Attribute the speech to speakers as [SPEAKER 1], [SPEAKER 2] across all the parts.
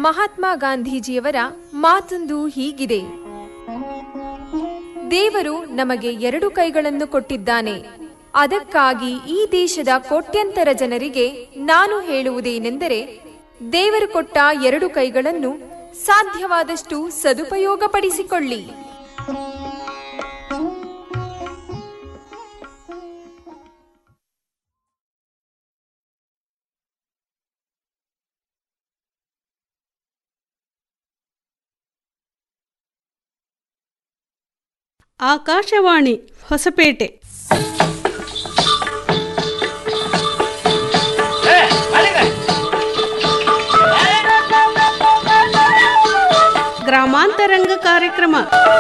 [SPEAKER 1] ಮಹಾತ್ಮ ಗಾಂಧೀಜಿಯವರ ಮಾತೊಂದು ಹೀಗಿದೆ ದೇವರು ನಮಗೆ ಎರಡು ಕೈಗಳನ್ನು ಕೊಟ್ಟಿದ್ದಾನೆ ಅದಕ್ಕಾಗಿ ಈ ದೇಶದ ಕೋಟ್ಯಂತರ ಜನರಿಗೆ ನಾನು ಹೇಳುವುದೇನೆಂದರೆ ದೇವರು ಕೊಟ್ಟ ಎರಡು ಕೈಗಳನ್ನು ಸಾಧ್ಯವಾದಷ್ಟು ಸದುಪಯೋಗಪಡಿಸಿಕೊಳ್ಳಿ
[SPEAKER 2] ಆಕಾಶವಾಣಿ ಹೊಸಪೇಟೆ ಗ್ರಾಮಾಂತರಂಗ ಕಾರ್ಯಕ್ರಮ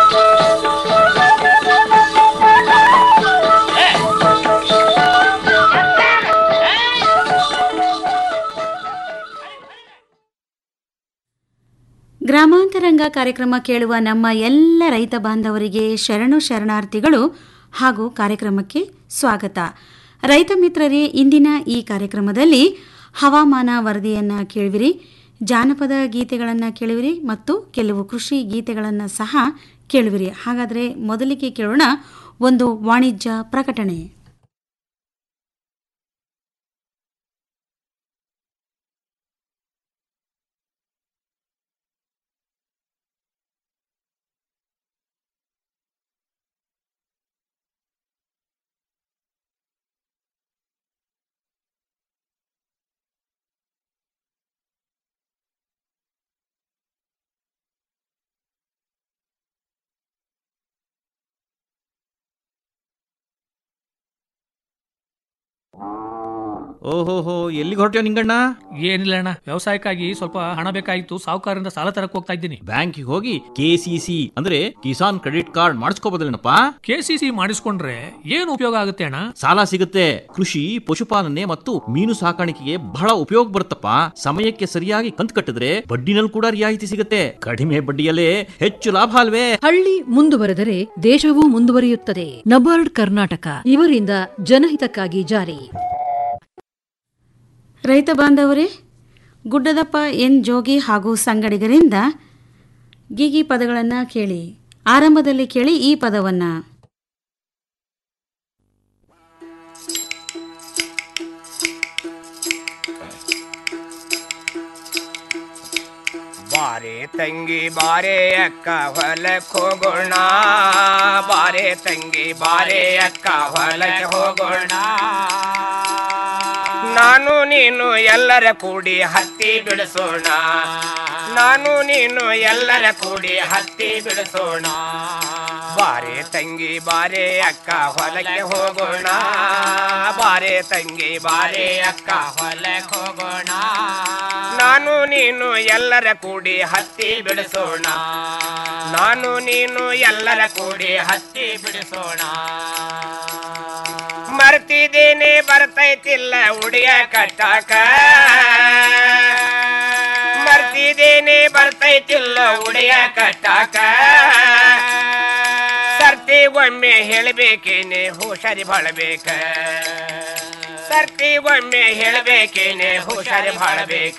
[SPEAKER 3] ಗ್ರಾಮಾಂತರಂಗ ಕಾರ್ಯಕ್ರಮ ಕೇಳುವ ನಮ್ಮ ಎಲ್ಲ ರೈತ ಬಾಂಧವರಿಗೆ ಶರಣು ಶರಣಾರ್ಥಿಗಳು ಹಾಗೂ ಕಾರ್ಯಕ್ರಮಕ್ಕೆ ಸ್ವಾಗತ ರೈತ ಮಿತ್ರರೇ ಇಂದಿನ ಈ ಕಾರ್ಯಕ್ರಮದಲ್ಲಿ ಹವಾಮಾನ ವರದಿಯನ್ನು ಕೇಳುವಿರಿ ಜಾನಪದ ಗೀತೆಗಳನ್ನು ಕೇಳುವಿರಿ ಮತ್ತು ಕೆಲವು ಕೃಷಿ ಗೀತೆಗಳನ್ನು ಸಹ ಕೇಳುವಿರಿ ಹಾಗಾದರೆ ಮೊದಲಿಗೆ ಕೇಳೋಣ ಒಂದು ವಾಣಿಜ್ಯ ಪ್ರಕಟಣೆ
[SPEAKER 4] ಓಹೋಹೋ ಎಲ್ಲಿಗೆ ಹೊರಟ್ಯೋ ನಿಂಗಣ್ಣ
[SPEAKER 5] ಏನಿಲ್ಲ ಅಣ್ಣ ವ್ಯವಸಾಯಕ್ಕಾಗಿ ಸ್ವಲ್ಪ ಹಣ ಬೇಕಾಗಿತ್ತು ಸಾಹುಕಾರರಿಂದ ಸಾಲ ತರಕ್ ಹೋಗ್ತಾ ಇದ್ದೀನಿ
[SPEAKER 4] ಬ್ಯಾಂಕಿಗೆ ಹೋಗಿ ಕೆ ಸಿ ಸಿ ಅಂದ್ರೆ ಕಿಸಾನ್ ಕ್ರೆಡಿಟ್ ಕಾರ್ಡ್ ಮಾಡಿಸ್ಕೋಬೋದಲ್ಲೇನಪ್ಪ
[SPEAKER 5] ಕೆ ಸಿ ಸಿ ಮಾಡಿಸ್ಕೊಂಡ್ರೆ ಏನು ಉಪಯೋಗ ಆಗುತ್ತೆ ಅಣ್ಣ
[SPEAKER 4] ಸಾಲ ಸಿಗುತ್ತೆ ಕೃಷಿ ಪಶುಪಾಲನೆ ಮತ್ತು ಮೀನು ಸಾಕಾಣಿಕೆಗೆ ಬಹಳ ಉಪಯೋಗ ಬರುತ್ತಪ್ಪ ಸಮಯಕ್ಕೆ ಸರಿಯಾಗಿ ಕಂತು ಕಟ್ಟಿದ್ರೆ ಬಡ್ಡಿನಲ್ಲಿ ಕೂಡ ರಿಯಾಯಿತಿ ಸಿಗುತ್ತೆ ಕಡಿಮೆ ಬಡ್ಡಿಯಲ್ಲೇ ಹೆಚ್ಚು ಲಾಭ ಅಲ್ವೇ
[SPEAKER 6] ಹಳ್ಳಿ ಮುಂದುವರೆದರೆ ದೇಶವೂ ಮುಂದುವರಿಯುತ್ತದೆ ನಬಾರ್ಡ್ ಕರ್ನಾಟಕ ಇವರಿಂದ ಜನಹಿತಕ್ಕಾಗಿ ಜಾರಿ
[SPEAKER 3] ರೈತ ಬಾಂಧವರೇ ಗುಡ್ಡದಪ್ಪ ಎನ್ ಜೋಗಿ ಹಾಗೂ ಸಂಗಡಿಗರಿಂದ ಗೀಗಿ ಪದಗಳನ್ನು ಕೇಳಿ ಆರಂಭದಲ್ಲಿ ಕೇಳಿ ಈ ಪದವನ್ನು
[SPEAKER 7] ಬಾರೆ ತಂಗಿ ಬಾರೆ ಅಕ್ಕ ಹೊಲಕ್ ಹೋಗೋಣ ಬಾರೆ ತಂಗಿ ಬಾರೆ ಅಕ್ಕ ಹೊಲಕ್ಕೆ ಹೋಗೋಣ ನಾನು ನೀನು ಎಲ್ಲರ ಕೂಡಿ ಹತ್ತಿ ಬಿಡಿಸೋಣ ನಾನು ನೀನು ಎಲ್ಲರ ಕೂಡಿ ಹತ್ತಿ ಬಿಡಿಸೋಣ ಬಾರೆ ತಂಗಿ ಬಾರೆ ಅಕ್ಕ ಹೊಲಕ್ಕೆ ಹೋಗೋಣ ಬಾರೆ ತಂಗಿ ಬಾರೆ ಅಕ್ಕ ಹೊಲಕ್ಕೆ ಹೋಗೋಣ ನಾನು ನೀನು ಎಲ್ಲರ ಕೂಡಿ ಹತ್ತಿ ಬಿಡಿಸೋಣ ನಾನು ನೀನು ಎಲ್ಲರ ಕೂಡಿ ಹತ್ತಿ ಬಿಡಿಸೋಣ ಮರ್ತಿದ್ದೇನೆ ಬರ್ತೈತಿಲ್ಲ ಉಡಿಯ ಕಟ್ಟಾಕ ಮರ್ತಿದ್ದೇನೆ ಬರ್ತೈತಿಲ್ಲ ಉಡಿಯ ಕಟ್ಟಾಕ ಸರ್ತಿ ಒಮ್ಮೆ ಹೇಳಬೇಕೇನೆ ಹುಷಾರಿ ಬಾಳಬೇಕ ಸರ್ತಿ ಒಮ್ಮೆ ಹೇಳಬೇಕೇನೆ ಹುಷಾರಿ ಬಾಳಬೇಕ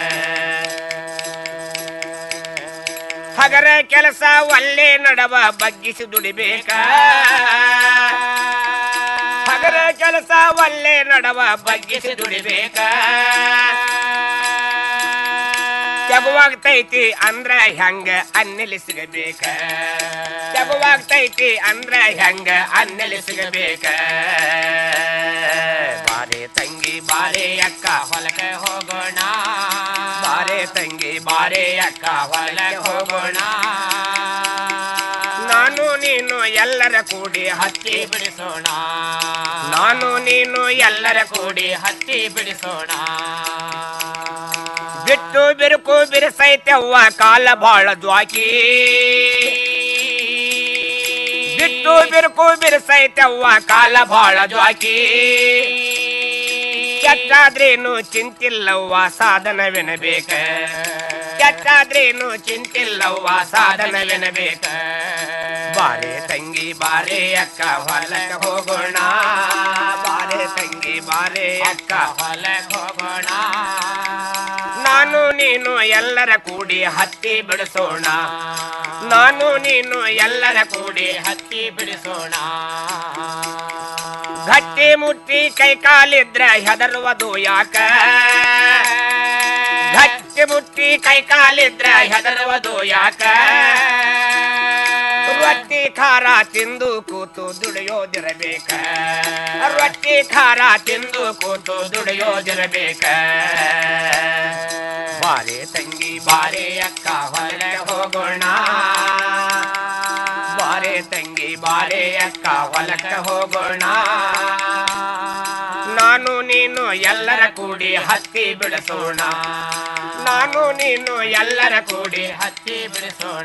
[SPEAKER 7] ಹಗರ ಕೆಲಸ ಒಳ್ಳೆ ನಡವ ಬಗ್ಗಿಸಿ ದುಡಿಬೇಕ ಹಗರ ಕೆಲಸ ಒಳ್ಳೆ ನಡವ ಬಗ್ಗಿಸಿ ದುಡಿಬೇಕ ಜಗವಾಗ್ತೈತಿ ಅಂದ್ರ ಹೆಂಗ ಅನ್ನೆಲಿ ಸಿಗಬೇಕ ಜಗವಾಗ್ತೈತಿ ಅಂದ್ರ ಹೆಂಗ ಅನ್ನೆಲಿ ಸಿಗಬೇಕ ಬಾರೆ ತಂಗಿ ಬಾರೆ ಅಕ್ಕ ಹೊಲಕ್ಕೆ ಹೋಗೋಣ ಬಾರೆ ತಂಗಿ ಬಾರೆ ಅಕ್ಕ ಹೊಲಕ್ಕೆ ಹೋಗೋಣ ನಾನು ನೀನು ಎಲ್ಲರ ಕೂಡಿ ಹತ್ತಿ ಬಿಡಿಸೋಣ ನಾನು ನೀನು ಎಲ್ಲರ ಕೂಡಿ ಹತ್ತಿ ಬಿಡಿಸೋಣ ಬಿಟ್ಟು ಬಿರುಕು ಬಿರುಸೈತೆವ್ವ ಕಾಲ ಬಾಳ ದ್ವಾಕಿ ಬಿಟ್ಟು ಬಿರುಕು ಬಿರುಸೈತೆವ್ವ ಕಾಲ ಬಾಳ ದ್ವಾಕಿ ಕೆಟ್ಟಾದ್ರೇನು ಚಿಂತಿಲ್ಲವ್ವ ಸಾಧನವೆನಬೇಕ ಕೆಟ್ಟಾದ್ರೇನು ಚಿಂತಿಲ್ಲವ್ವ ಸಾಧನವೆನಬೇಕ ಬಾರೆ ತಂಗಿ ಬಾರೆ ಅಕ್ಕ ಹೊಲಕ್ಕೆ ಹೋಗೋಣ ಬಾರೆ ತಂಗಿ ಬಾರೆ ಅಕ್ಕ ಹೊಲಕ್ಕೆ ಹೋಗೋಣ ನಾನು ನೀನು ಎಲ್ಲರ ಕೂಡಿ ಹತ್ತಿ ಬಿಡಿಸೋಣ ನಾನು ನೀನು ಎಲ್ಲರ ಕೂಡಿ ಹತ್ತಿ ಬಿಡಿಸೋಣ ಗಟ್ಟಿ ಮುಟ್ಟಿ ಕೈ ಕಾಲಿದ್ರ ಹೆದರುವುದು ಯಾಕ ಗಟ್ಟಿ ಮುಟ್ಟಿ ಕೈ ಕಾಲಿದ್ರ ಹೆದರುವುದು ಯಾಕ ರೊಟ್ಟಿ ಖಾರ ತಿಂದು ಕೂತು ದುಡಿಯೋದಿರಬೇಕ ರೊಟ್ಟಿ ಖಾರ ತಿಂದು ಕೂತು ದುಡಿಯೋದಿರಬೇಕ ಬಾರೆ ತಂಗಿ ಬಾರೆ ಅಕ್ಕ ಹೊರಗೆ ಹೋಗೋಣ ಬಾರೆ ತಂಗಿ ಬಾರೆ ಅಕ್ಕ ಹೊಲಕ್ಕೆ ಹೋಗೋಣ ನಾನು ನೀನು ಎಲ್ಲರ ಕೂಡಿ ಹತ್ತಿ ಬಿಡಿಸೋಣ ನಾನು ನೀನು ಎಲ್ಲರ ಕೂಡಿ ಹತ್ತಿ ಬಿಡಿಸೋಣ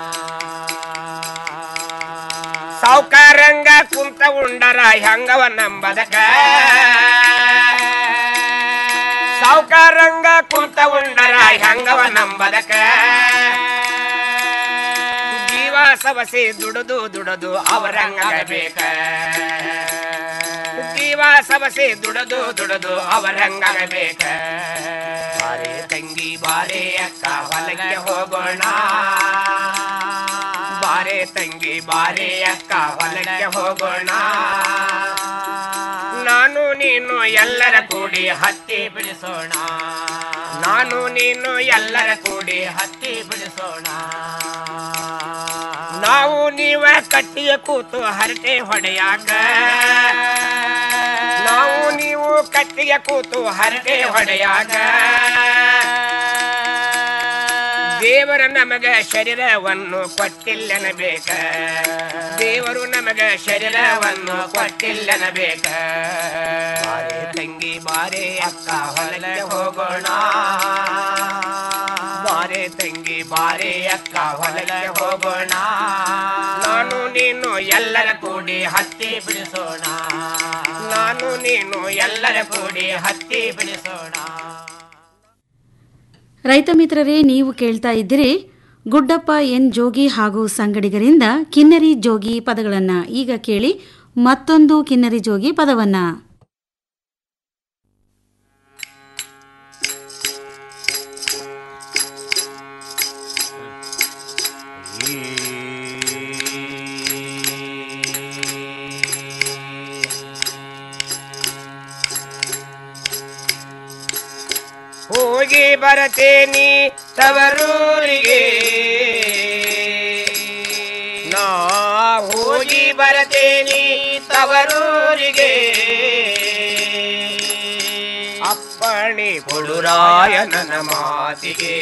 [SPEAKER 7] ಸಾವುಕಾರಂಗ ಕುಂತ ಉಂಡರ ಹೆಂಗವ ನಂಬದಕ ಸಾವುಕಾರಂಗ ಕುಂತ ಉಂಡರ ಹೆಂಗವ ನಂಬದಕ ಜೀವ ಸವಸಿ ದುಡುದು ದುಡುದು ಅವರಂಗಬೇಕ ಜೀವ ಸವಸಿ ದುಡುದು ದುಡುದು ಅವರಂಗಬೇಕ ಬಾರೆ ತಂಗಿ ಬಾರೆ ಅಕ್ಕ ಹೊಲಕ್ಕೆ ಹೋಗೋಣ ಬಾರೆ ತಂಗಿ ಬಾರೆ ಅಕ್ಕ ಹೊಲಕ್ಕೆ ಹೋಗೋಣ ನಾನು ನೀನು ಎಲ್ಲರ ಕೂಡಿ ಹತ್ತಿ ಬಿಡಿಸೋಣ ನಾನು ನೀನು ಎಲ್ಲರ ಕೂಡಿ ಹತ್ತಿ ಬಿಡಿಸೋಣ ನಾವು ನೀವ ಕಟ್ಟಿಯ ಕೂತು ಹರಟೆ ಹೊಡೆಯಾಕ ನಾವು ನೀವು ಕಟ್ಟಿಗೆ ಕೂತು ಹರಟೆ ಹೊಡೆಯಾಕ ದೇವರ ನಮಗ ಶರೀರವನ್ನು ಕೊಟ್ಟಿಲ್ಲನಬೇಕ ದೇವರು ನಮಗ ಶರೀರವನ್ನು ಕೊಟ್ಟಿಲ್ಲನಬೇಕ ಬಾರೆ ತಂಗಿ ಬಾರೆ ಅಕ್ಕ ಹೊಲಕ್ಕೆ ಹೋಗೋಣ ಬಾರೆ ತಂಗಿ ಬಾರೆ ಅಕ್ಕ ಹೊಲಕ್ಕೆ ಹೋಗೋಣ ನಾನು ನೀನು ಎಲ್ಲರ ಕೂಡಿ ಹತ್ತಿ ಬಿಡಿಸೋಣ ನಾನು ನೀನು ಎಲ್ಲರ ಕೂಡಿ ಹತ್ತಿ ಬಿಡಿಸೋಣ
[SPEAKER 3] ರೈತ ಮಿತ್ರರೇ ನೀವು ಕೇಳ್ತಾ ಇದ್ದೀರಿ ಗುಡ್ಡಪ್ಪ ಎನ್ ಜೋಗಿ ಹಾಗೂ ಸಂಗಡಿಗರಿಂದ ಕಿನ್ನರಿ ಜೋಗಿ ಪದಗಳನ್ನು ಈಗ ಕೇಳಿ ಮತ್ತೊಂದು ಕಿನ್ನರಿ ಜೋಗಿ ಪದವನ್ನ
[SPEAKER 7] ಹೋಗಿ ಬರತೇನಿ ತವರೂರಿಗೆ ನಾ ಹೋಗಿ ಬರತೇನಿ ತವರೂರಿಗೆ ಅಪ್ಪಣೆ ಕೊಡುರಾಯ ನನ್ನ ಮಾತಿಗೆ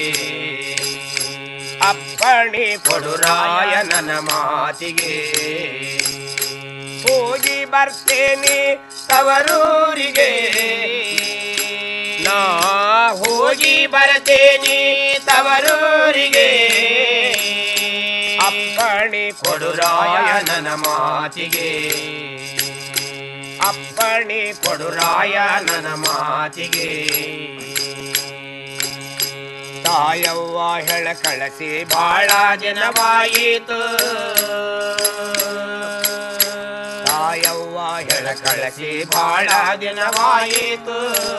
[SPEAKER 7] ಅಪ್ಪಣೆ ಕೊಡುರಾಯ ನನ್ನ ಮಾತಿಗೆ ಹೋಗಿ ಬರ್ತೇನೆ ತವರೂರಿಗೆ ನಾ ಹೋಗಿ ಬರ್ತೇನೆ ತವರೂರಿಗೆ ಅಪ್ಪಣೆ ಕೊಡುರಾಯ ನನ್ನ ಮಾತಿಗೆ ಅಪ್ಪಣೆ ಕೊಡುರಾಯ ನನ್ನ ಮಾತಿಗೆ ತಾಯವ್ವ ಹೆಳ ಕಳಸಿ ಬಾಳ ಜನವಾಯಿತು ತಾಯವ್ವ ಹೆಳ ಕಳಸಿ ಬಾಳ ದಿನವಾಯಿತು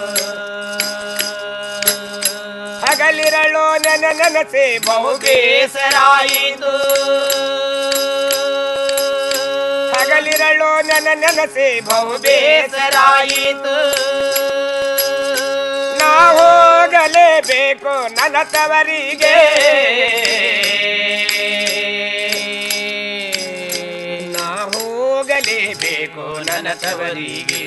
[SPEAKER 7] ಹಗಲಿರಳು ನನ್ನ ನನಸೆ ಬಹು ಬೇಸರಾಯಿತು ಹಗಲಿರಳು ನನ್ನ ನೆನಸೆ ಬಹು ಬೇಸರಾಯಿತು ನಾ ಹೋಗಲೇಬೇಕು ನನ್ನ ತವರಿಗೆ ನಾ ಹೋಗಲೇಬೇಕು ನನ್ನ ತವರಿಗೆ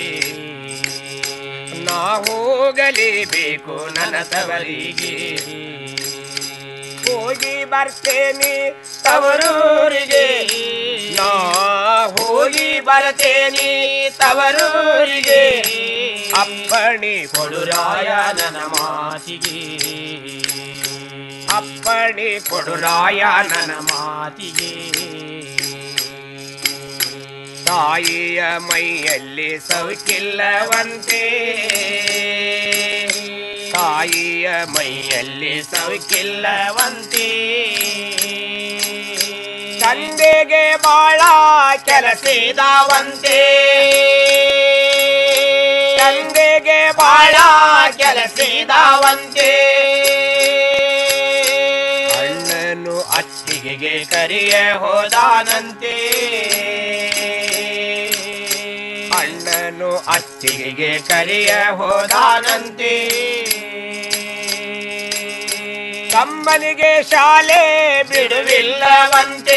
[SPEAKER 7] ನಾ ಹೋಗಲೇಬೇಕು ನನ್ನ ತವರಿಗೆ ಹೋಗಿ ಬರ್ತೇನೆ ತವರೂರಿಗೆ ನಾ ಹೋಗಿ ಬರ್ತೇನೆ ತವರೂರಿಗೆ ಅಪ್ಪಣೆ ಕೊಡುರಾಯ ನನ್ನ ಮಾತಿಗೆ ಅಪ್ಪಣೆ ಕೊಡುರಾಯ ನನ್ನ ಮಾತಿಗೆ ತಾಯಿಯ ಮೈಯಲ್ಲಿ ಸೌಕಿಲ್ಲವಂತೆ ತಾಯಿಯ ಮೈಯಲ್ಲಿ ಸೌಕಿಲ್ಲವಂತೆ ತಂದೆಗೆ ಬಾಳ ಕೆಲಸಿದವಂತೆ ತಂದೆಗೆ ಬಾಳ ಕೆಲಸಿದವಂತೆ ಕರಿಯ ಹೋದಾನಂತೆ ಅಣ್ಣನು ಅತ್ತಿಗೆಗೆ ಕರಿಯ ಹೋದಾನಂತೆ ತಮ್ಮನಿಗೆ ಶಾಲೆ ಬಿಡುವಿಲ್ಲವಂತೆ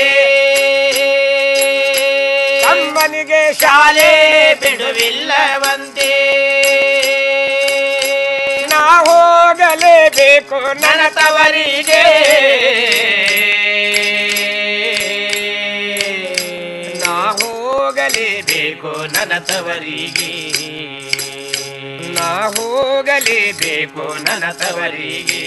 [SPEAKER 7] ತಮ್ಮನಿಗೆ ಶಾಲೆ ಬಿಡುವಿಲ್ಲವಂತೆ ನಾ ಹೋಗಲೇಬೇಕು ನನ್ನ ತವರಿಗೆ ನಾ ಹೋಗಲೇಬೇಕು ನನ್ನ ತವರಿಗೆ ನಾ ಹೋಗಲೇಬೇಕು ನನ್ನ ತವರಿಗೆ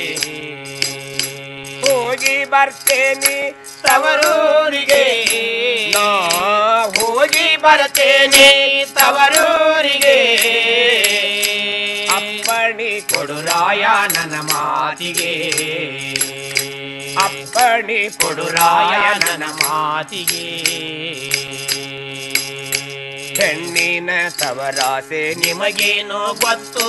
[SPEAKER 7] ಹೋಗಿ ಬರ್ತೇನೆ ತವರೂರಿಗೆ ನಾ ಹೋಗಿ ಬರ್ತೇನೆ ತವರೂರಿಗೆ ಅಪ್ಪಣಿ ಕೊಡುರಾಯ ನನ್ನ ಮಾತಿಗೆ ಅಪ್ಪಣಿ ಕೊಡುರಾಯ ನನ್ನ ಮಾತಿಗೆ ಹೆಣ್ಣಿನ ತವರಾಸೆ ನಿಮಗೇನೋ ಗೊತ್ತು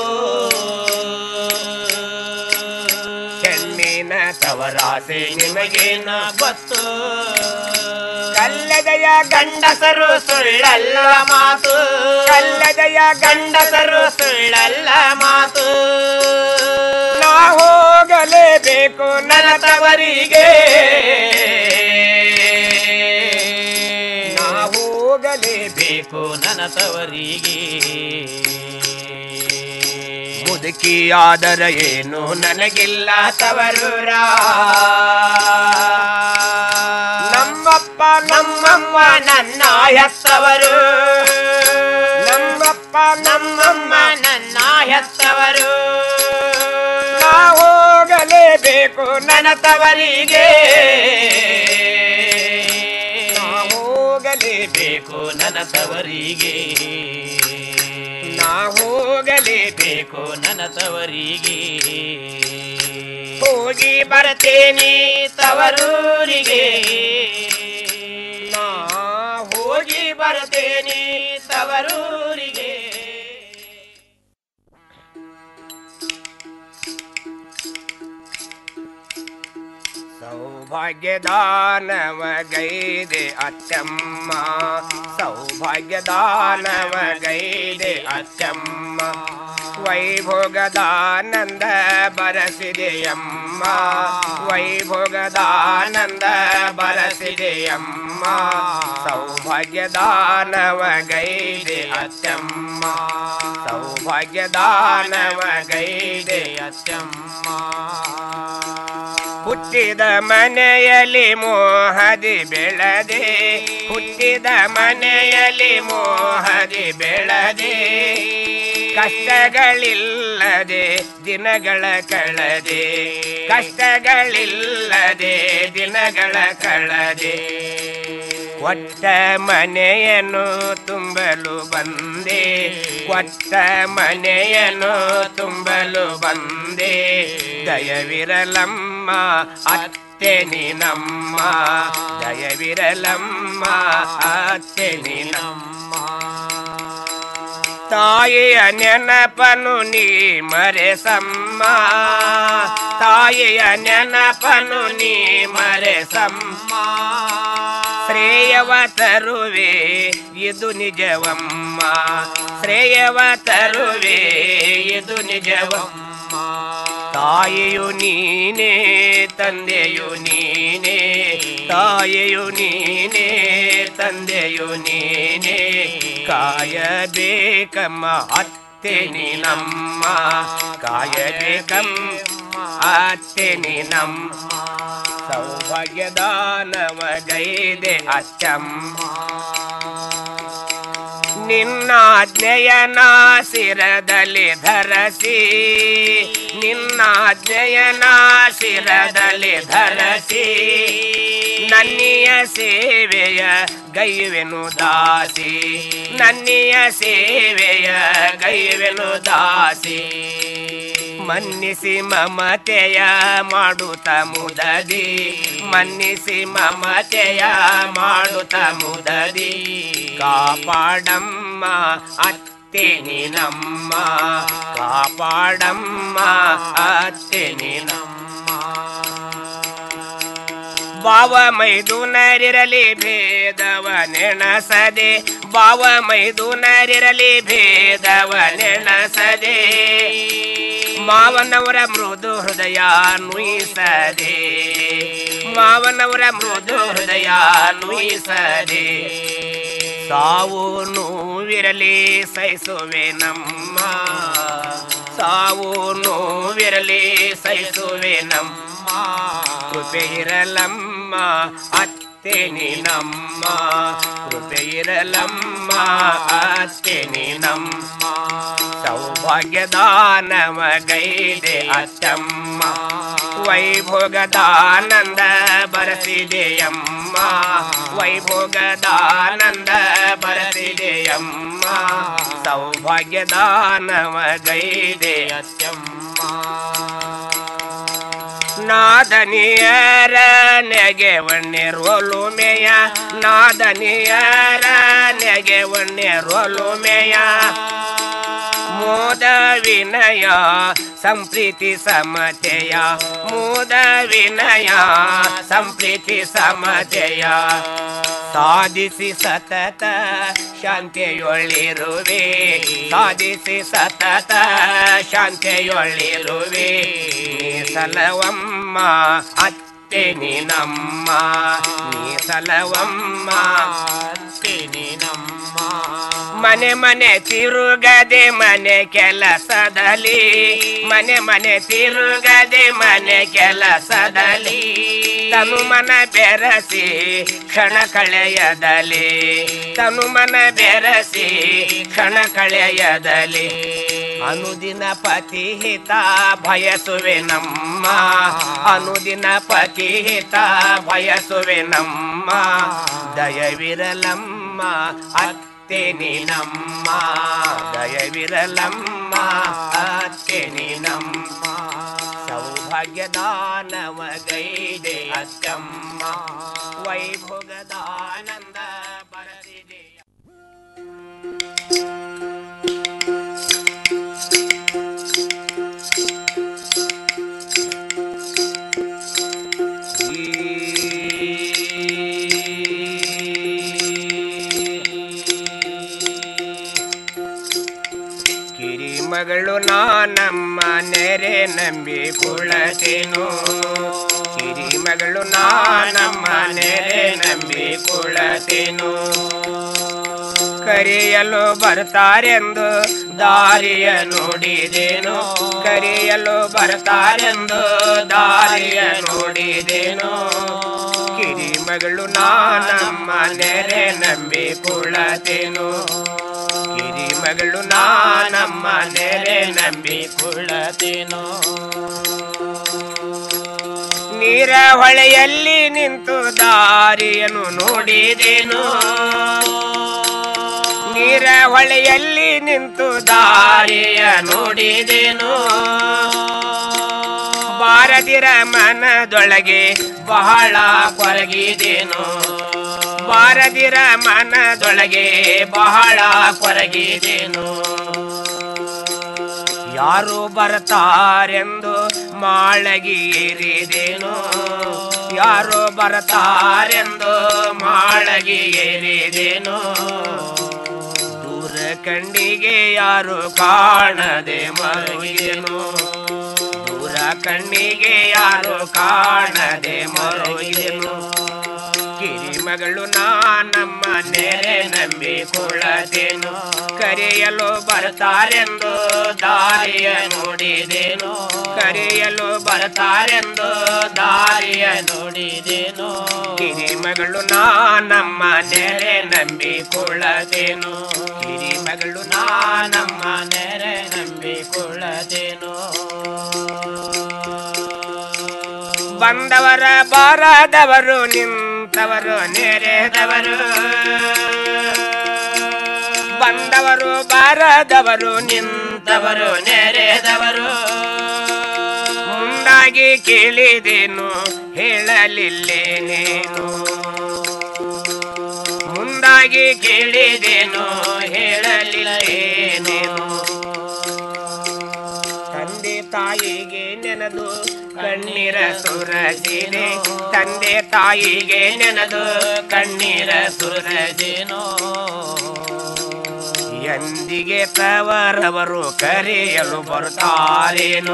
[SPEAKER 7] ಹೆಣ್ಣಿನ ತವರಾಸೆ ನಿಮಗೇನೋ ಗೊತ್ತು ಕಲ್ಲದಯ ಗಂಡಸರು ಸುಳ್ಳಲ್ಲ ಮಾತು ಕಲ್ಲದಯ ಗಂಡಸರು ಸುಳ್ಳಲ್ಲ ಮಾತು ನಾ ಹೋಗಲೇಬೇಕು ನನ್ನ ತವರಿಗೆ ನಾ ಹೋಗಲೇಬೇಕು ನನ್ನ ತವರಿಗೆ ಮುದುಕಿಯಾದರ ಏನು ನನಗಿಲ್ಲ ತವರೂರ ನಮ್ಮಪ್ಪ ನಮ್ಮಮ್ಮ ನನ್ನ ಹೆತ್ತವರು ನಮ್ಮಪ್ಪ ನಮ್ಮಮ್ಮ ನನ್ನ ಹೆತ್ತವರು ನಾ ಹೋಗಲೇಬೇಕು ನನ್ನ ತವರಿಗೆ ನಾ ಹೋಗಲೇಬೇಕು ನನ್ನ ತವರಿಗೆ ನಾ ಹೋಗಲೇಬೇಕು ನನ್ನ ತವರಿಗೆ ಹೋಗಿ ಬರ್ತೇನೆ ತವರೂರಿಗೆ ನಾ ಹೋಗಿ ಬರ್ತೇನೆ ತವರೂರಿಗೆ ಸೌಭಾಗ್ಯದಾನವಗೈದೆ ಅಚ್ಚಮ್ಮ ಸೌಭಾಗ್ಯದಾನವಗೈದೆ ಅಚ್ಚಮ್ಮ ವೈಭೋಗದಾನಂದ ಬರಸಿದೆಯಮ್ಮ ವೈಭೋಗದಾನಂದ ಬರಸಿದೆಯಮ್ಮ ಸೌಭಾಗ್ಯದಾನವಗೈದೆ ಅಚ್ಚಮ್ಮ ಸೌಭಾಗ್ಯದಾನವಗೈದೆ ಅಚ್ಚಮ್ಮ ಹುಟ್ಟಿದ ಮನೆಯಲ್ಲಿ ಮೋಹದಿ ಬೆಳದೆ ಹುಟ್ಟಿದ ಮನೆಯಲ್ಲಿ ಮೋಹದಿ ಬೆಳದೆ ಕಷ್ಟಗಳಿಲ್ಲದೆ ದಿನಗಳ ಕಳೆದೆ ಕಷ್ಟಗಳಿಲ್ಲದೆ ದಿನಗಳ ಕಳೆದೆ ಕೊಟ್ಟ ಮನೆಯನ್ನು ತುಂಬಲು ಬಂದೆ ಕೊಟ್ಟ ಮನೆಯನ್ನು ತುಂಬಲು ಬಂದೆ ದಯವಿರಲಮ್ಮ ಅತ್ತೆ ನಿನಮ್ಮ ದಯವಿರಲಮ್ಮ ಅತ್ತೆ ನಿನಮ್ಮ ತಾಯಿಯ ನೆನಪನು ನೀ ಮರೆಸಮ್ಮ ತಾಯಿಯ ನೆನಪನು ನೀ ಮರೆಸಮ್ಮ ಶ್ರೇಯವ ತರುವೆ ಇದು ನಿಜವಮ್ಮ ಶ್ರೇಯವ ತರುವೆ ಇದು ನಿಜವಮ್ಮ ತಾಯಿಯು ನೀನೇ ತಂದೆಯು ನೀನೇ ತಾಯಿಯು ನೀನೇ ತಂದೆಯು ನೀನೇ ಕಾಯಬೇಕಮ್ಮ ಅತ್ತೆ ನೀನಮ್ಮ ಕಾಯಬೇಕಮ್ಮ ಅತ್ತೆ ನೀನಮ್ಮ ಸೌಭಾಗ್ಯದಾನವಗೈದೆ ಅಚ್ಚಮ್ಮ ನಿನ್ನಾಜ್ಞೆಯನ ಶಿರದಲ್ಲಿ ಧರಸಿ ನಿನ್ನಾಜ್ಞೆಯನ ಶಿರದಲ್ಲಿ ಧರಸಿ ನನ್ನಿಯ ಸೇವೆಯ ಗೈವೆನು ದಾಸಿ ನನ್ನಿಯ ಸೇವೆಯ ಗೈವೆನು ದಾಸಿ ಮನ್ನಿಸಿ ಮಮತೆಯ ಮಾಡುತ್ತ ಮುದದಿ ಮನ್ನಿಸಿ ಮಮತೆಯ ಮಾಡುತ್ತ ಮುದದಿ ಕಾಪಾಡಮ್ಮ ಅತ್ತೆ ನಿನಮ್ಮ ಕಾಪಾಡಮ್ಮ ಅತ್ತೆ ನಿನಮ್ಮ ಬಾವ ಮೈದುನರಿರಲಿ ಭೇದವ ನೆಣಸದೆ ಬಾವ ಮೈದುನರಿರಲಿ ಭೇದವ ನೆಣಸದೆ ಮಾವನವರ ಮೃದು ಹೃದಯ ನುಯಿಸದೆ ಮಾವನವರ ಮೃದು ಹೃದಯ ನುಯಿಸದೆ ಸಾವು ನೋವಿರಲಿ ಸಹಿಸುವೆ ನಮ್ಮ ಸಾವು ನೋವಿರಲಿ ಸಹಿಸುವೆ ನಮ್ಮ ಕೃಪೆ ಇರಲಮ್ಮ ಅತ್ತೆ ನಮ್ಮ ಕೃಪೆ ಇರಲಮ್ಮ ಅತ್ತೆ ನಮ್ಮ ಸೌಭಾಗ್ಯದಾನವ ಗೈದೆ ಅತ್ತಮ್ಮ ವೈಭೋಗದಾನಂದ ಬರಸಿದೆಯಮ್ಮ ವೈಭೋಗದಾನಂದ ಬರಸಿದೆಯಮ್ಮ ಸೌಭಾಗ್ಯದಾನವ ಗೈದೆ ಅತ್ತಮ್ಮ ನಾದನಿಯರ ನೆಗೆ ಒಳ್ಳೆರೋಲುಮೆಯ ನಾದನಿಯರ ನೆಗೆ ಒಳ್ಳೆರೋಲುಮೆಯ ಮೋದ ವಿನಯ ಸಂಪ್ರೀತಿ ಸಮತೆಯ ಮೋದ ವಿನಯ ಸಂಪ್ರೀತಿ ಸಮತೆಯ ಸಾಧಿಸಿ ಸತತ ಶಾಂತಿಯೊಳ್ಳಿರುವೆ ಸಾಧಿಸಿ ಸತತ ಶಾಂತಿಯೊಳ್ಳಿರುವೆ ಸಲವಮ್ಮ ಅತ್ತೆ ನಮ್ಮ ನೀ ಸಲವಮ್ಮ ಅತ್ತೆ ನಮ್ಮ ಮನೆ ಮನೆ ತಿರುಗದೆ ಮನೆ ಕೆಲಸದಲ್ಲಿ ಮನೆ ಮನೆ ತಿರುಗದೆ ಮನೆ ಕೆಲಸದಲ್ಲಿ ತನು ಮನ ಬೆರಸಿ ಕ್ಷಣ ಕಳೆಯದಲಿ ತನು ಮನ ಬೆರಸಿ ಕ್ಷಣ ಕಳೆಯದಲಿ ಅನುದಿನ ಪತಿಹಿತ ಬಯಸುವೆ ನಮ್ಮ ಅನುದಿನ ಪತಿಹಿತ ಬಯಸುವೆ ನಮ್ಮ ದಯವಿರಲಮ್ಮ ಅತ್ತೆ ನಮ್ಮ ದಯವಿರಲಮ್ಮ ಅತ್ತೆ ನಮ್ಮ ಸೌಭಾಗ್ಯದಾನವ ಗೈದೆ ಅತ್ತಮ್ಮ ವೈಭೋಗದಾನಂದ ಬರದಿದೆ ಕಿರಿಮಗಳು ನಾನಮ್ಮ ನೆರೆ ನಂಬಿ ಕುಳತೇನು ಕಿರಿಮಗಳು ನಾನಮ್ಮ ನೆರೆ ನಂಬಿ ಕುಳತೇನು ಕರೆಯಲು ಬರ್ತಾರೆಂದು ದಾರಿಯ ನೋಡಿದೇನು ಕರೆಯಲು ಬರ್ತಾರೆಂದು ದಾರಿಯ ನೋಡಿದೇನು ಕಿರಿಮಗಳು ನಾನಮ್ಮ ನೆರೆ ನಂಬಿ ಕುಳತೇನು ಕಿರಿಮಗಳು ನಾನಮ್ಮ ನೆರೆ ನಂಬಿ ಕುಳತೇನು ನೀರ ಹೊಳೆಯಲ್ಲಿ ನಿಂತು ದಾರಿಯನ್ನು ನೋಡಿದೇನು ನೀರ ಹೊಳೆಯಲ್ಲಿ ನಿಂತು ದಾರಿಯ ನೋಡಿದೇನು ಬಾರದಿರ ಮನದೊಳಗೆ ಬಹಳ ಕೊರಗಿದೇನು ಬಾರದಿರ ಮನದೊಳಗೆ ಬಹಳ ಕೊರಗಿದೇನು ಯಾರು ಬರ್ತಾರೆಂದು ಮಾಳಗೀರಿದೇನು ಯಾರು ಬರ್ತಾರೆಂದು ಮಾಳಗೀರಿದೇನು ದೂರ ಕಣ್ಣಿಗೆ ಯಾರು ಕಾಣದೆ ಮರುಗಿದೆನು ದೂರ ಕಣ್ಣಿಗೆ ಯಾರು ಕಾಣದೆ ಮರುಗಿದೆನು ಕಿರಿಮಗಳು ನಾನಮ್ಮ ನೆರೆ ನಂಬಿ ಕುಳತೇನು ಕರೆಯಲು ಬರ್ತಾರೆಂದು ದಾರಿಯ ನೋಡಿದೇನು ಕರೆಯಲು ಬರ್ತಾರೆಂದು ದಾರಿಯ ನೋಡಿದೇನು ಕಿರಿಮಗಳು ನಾನಮ್ಮ ನೆರೆ ನಂಬಿ ಕುಳತೇನು ಕಿರಿಮಗಳು ನಾನಮ್ಮ ನೆರೆ ನಂಬಿ ಕುಳತೇನು ಬಂದವರ ಬಾರದವರು ನಿಂತವರು ನೆರೆದವರು ಬಂದವರು ಬಾರದವರು ನಿಂತವರು ನೆರೆದವರು ಮುಂದಾಗಿ ಕೇಳಿದೇನು ಹೇಳಲಿಲ್ಲೇನೇನು ಮುಂದಾಗಿ ಕೇಳಿದೇನು ಹೇಳಲಿಲ್ಲೇನೇನು ತಂದೆ ತಾಯಿಗೆ ನೆನೆದು ಕಣ್ಣೀರ ಸುರಸಿದೆ ತಂದೆ ತಾಯಿಗೆ ನೆನದು ಕಣ್ಣೀರ ಸುರಸಿನೋ ಎಂದಿಗೆ ತವರವರು ಕರೆಯಲು ಬರುತ್ತಾರೇನೋ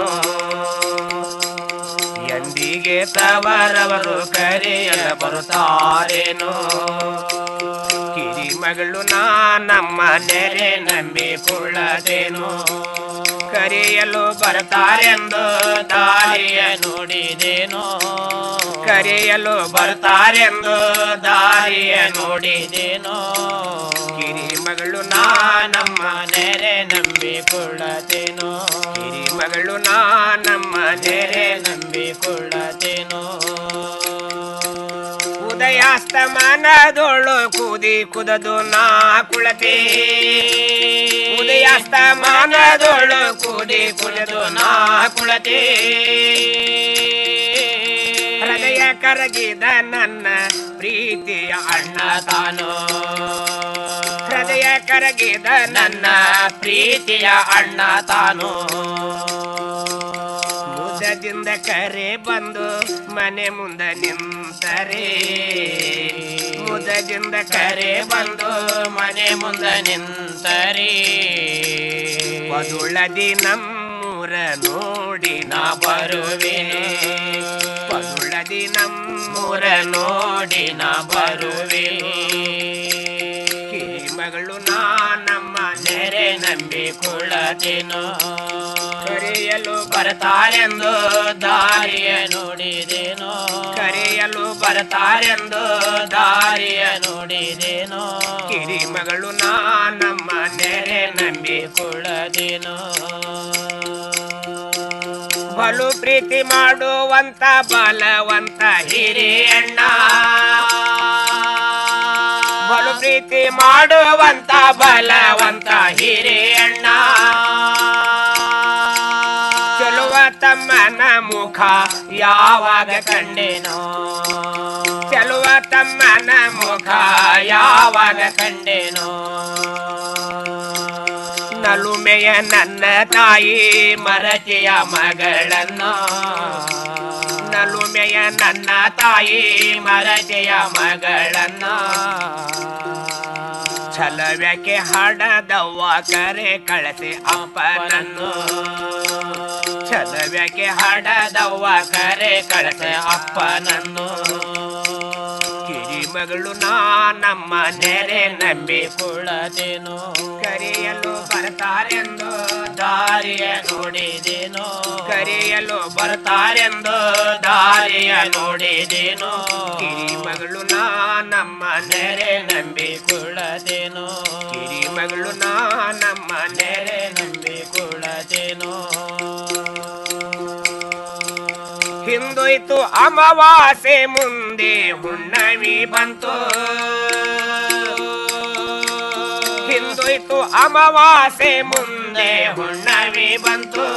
[SPEAKER 7] ಎಂದಿಗೆ ತವರವರು ಕರೆಯಲು ಬರುತ್ತಾರೇನೋ ಕಿರಿಮಗಳು ನಾ ನಮ್ಮ ನೆರೆ ನಂಬಿಕೊಳ್ಳದೇನು ಕರೆಯಲು ಬರ್ತಾರೆಂದು ದಾರಿಯ ನುಡಿದೇನೋ ಕರೆಯಲು ಬರ್ತಾರೆಂದು ದಾರಿಯ ನೋಡಿದೇನೋ ಕಿರಿಮಗಳು ನಾ ನಮ್ಮ ನೆರೆ ನಂಬಿಕೊಳ್ಳತೇನೋ ಕಿರಿಮಗಳು ನಾ ನಮ್ಮ ನೆರೆ ನಂಬಿಕೊಳ್ಳತೇನೋ ಉದಯಾಸ್ತಮಾನದೊಳು ಕೂದಿ ಕುದದು ನಾ ಕುಳತೆ ಉದಯಾಸ್ತಮಾನದೊಳು ಕೂದಿ ಕುದದು ನಾ ಕುಳತೆ ಹೃದಯ ಕರಗಿದ ನನ್ನ ಪ್ರೀತಿಯ ಅಣ್ಣ ತಾನು ಹೃದಯ ಕರಗಿದ ನನ್ನ ಪ್ರೀತಿಯ ಅಣ್ಣ ತಾನು ಮುದದಿಂದ ಕರೆ ಬಂದು ಮನೆ ಮುಂದೆ ನಿಂತರೆ ಮುದದಿಂದ ಕರೆ ಬಂದು ಮನೆ ಮುಂದೆ ನಿಂತರೆ ಪದುಳದಿ ನಮ್ಮೂರ ನೋಡಿ ನಾ ಬರುವೆನೆ ಪದುಳದಿ ನಮ್ಮೂರ ನೋಡಿ ನಾ ಬರುವೆ ಕಿರಿಮಗಳು ನಾ ನಮ್ಮ ನೆರೆ ನಂಬಿಕೊಳ್ಳದೇನೋ ಕರೆಯಲು ಬರ್ತಾರೆಂದು ದಾರಿಯ ನೋಡಿದೇನೋ ಕರೆಯಲು ಬರ್ತಾರೆಂದು ದಾರಿಯ ನೋಡಿದೇನೋ ಕಿರಿಮಗಳು ನಾ ನಮ್ಮ ನೆರೆ ನಂಬಿಕೊಳ್ಳದೇನೋ ಬಲು ಪ್ರೀತಿ ಮಾಡುವಂತ ಬಲವಂತ ಹಿರಿಯಣ್ಣ ಬಲು ಪ್ರೀತಿ ಮಾಡುವಂತ ಬಲವಂತ ಹಿರಿಯಣ್ಣ ಚೆಲುವ ತಮ್ಮನ ಮುಖ ಯಾವಾಗ ಕಂಡೆನೋ ಚೆಲುವ ತಮ್ಮನ ಮುಖ ಯಾವಾಗ ಕಂಡೆನೋ ನಲುಮೆಯ ನನ್ನ ತಾಯಿ ಮರತೆಯ ಮಗಳನ್ನು ನಲುಮೆಯ ನನ್ನ ತಾಯಿ ಮರತೆಯ ಮಗಳನ್ನು ಛಲವ್ಯಕ್ಕೆ ಹಡದವ್ವ ಕರೆ ಕಳಸಿ ಅಪ್ಪನನ್ನು ಛಲವ್ಯಕ್ಕೆ ಹಡದವ್ವ ಕರೆ ಕಳಸಿ ಅಪ್ಪನನ್ನು ಕಿರಿಮಗಳು ನಾ ನಮ್ಮ ನೆರೆ ನಂಬಿಕೊಳ್ಳದೇನು ಕರೆಯಲು ಬರ್ತಾರೆಂದು ದಾರಿಯ ನೋಡಿದೇನು ಕರೆಯಲು ಬರ್ತಾರೆಂದು ದಾರಿಯ ನೋಡಿದೇನು ಕಿರಿಮಗಳು ನಾ ನಮ್ಮ ನೆರೆ ನಂಬಿಕೊಳ್ಳದೇನು ಕಿರಿಮಗಳು ನಾ ನಮ್ಮ ನೆರೆ ನಂಬಿಕೊಳ್ಳದೇನು ಹಿಂದೊಯ್ತು ಅಮಾವಾಸೆ ಮುಂದೆ ಹುಣ್ಣವಿ ಬಂತು ಹಿಂದೊಯ್ತು ಅಮಾವಾಸೆ ಮುಂದೆ ಹುಣ್ಣವಿ ಬಂತು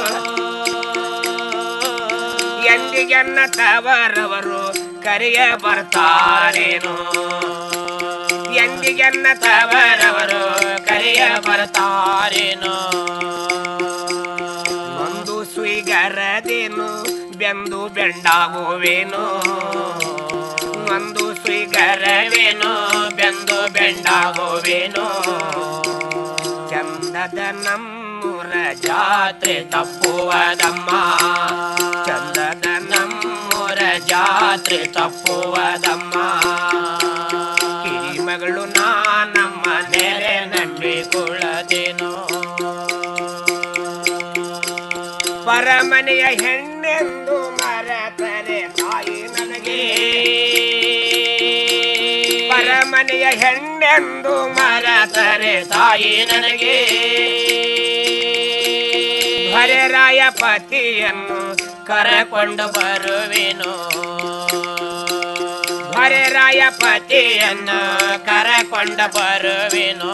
[SPEAKER 7] ಎಂದಿಗೆನ್ನ ತವರವರು ಕರೆಯ ಬರ್ತಾರೇನೋ ಎಂದಿಗೆನ್ನ ತವರವರು ಕರೆಯ ಬರ್ತಾರೇನೋ ಒಂದು ಸುಯ್ಗರದೇನು ಬೆಂದು ಬೆಂಡಾಗುವೇನು ಒಂದು ಸುಯ್ಗರವೇನು ಬೆಂದು ಬೆಂಡಾಗುವೇನು ಚಂದದ ನಮ್ಮೂರ ಜಾತ್ರೆ ತಪ್ಪುವದಮ್ಮ ಚಂದದ ನಮ್ಮೂರ ಜಾತ್ರೆ ತಪ್ಪುವದಮ್ಮ ಕಿರಿಮಗಳು ನಾ ನಮ್ಮ ನೆರೆ ನಂಬಿಕೊಳ್ಳದೇನೋ ಪರಮನೆಯ ಹೆಣ್ಣೆಂದು ಮರತರೆ ತಾಯಿ ನನಗೆ ಪರಮನೆಯ ಹೆಣ್ಣೆಂದು ಮರತರೆ ತಾಯಿ ನನಗೆ ಹರೆರಾಯ ಪತಿಯನ್ನು ಕರೆಕೊಂಡು ಬರುವೆನು ಹರೆರಾಯ ಪತಿಯನ್ನು ಕರೆಕೊಂಡು ಬರುವೆನು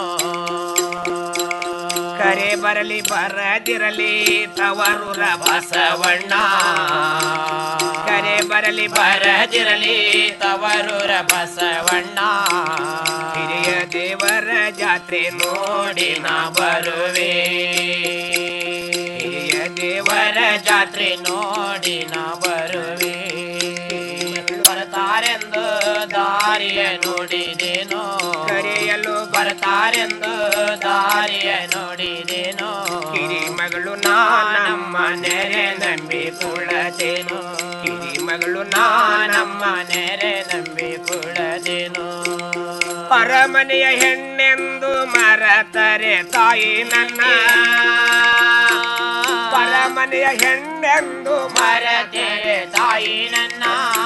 [SPEAKER 7] ಕರೆ ಬರಲಿ ಬರದಿರಲಿ ತವರೂರ ಬಸವಣ್ಣ ಕರೆ ಬರಲಿ ಬರದಿರಲಿ ತವರೂರ ಬಸವಣ್ಣ ಹಿರಿಯ ದೇವರ ಜಾತ್ರೆ ನೋಡಿ ನಾ ಬರುವೆ ಹಿರಿಯ ದೇವರ ಜಾತ್ರೆ ನೋಡಿ ನಾ ಬರುವೆ
[SPEAKER 8] ದಾರಿಯ ನೋಡಿದೇನೋ
[SPEAKER 7] ಕರೆಯಲು
[SPEAKER 8] ಬರ್ತಾರೆಂದು ದಾರಿಯ ನೋಡಿದೇನೋ
[SPEAKER 7] ಕಿರಿ ಮಗಳು
[SPEAKER 8] ನಮ್ಮ
[SPEAKER 7] ನಾನಮ್ಮ
[SPEAKER 8] ನೆರೆ ನಂಬಿ ಕುಳದೇನೋ
[SPEAKER 7] ಕಿರಿ ಮಗಳು
[SPEAKER 8] ನಮ್ಮ
[SPEAKER 7] ನಾನಮ್ಮ
[SPEAKER 8] ನೆರೆ ನಂಬಿ ಕುಳದೇನೋ
[SPEAKER 7] ಪರಮನೆಯ ಹೆಣ್ಣೆಂದು ಮರತರೆ ತಾಯಿ ನನ್ನ ಪರಮನೆಯ ಹೆಣ್ಣೆಂದು
[SPEAKER 8] ಮರತೆರೆ ತಾಯಿ ನನ್ನ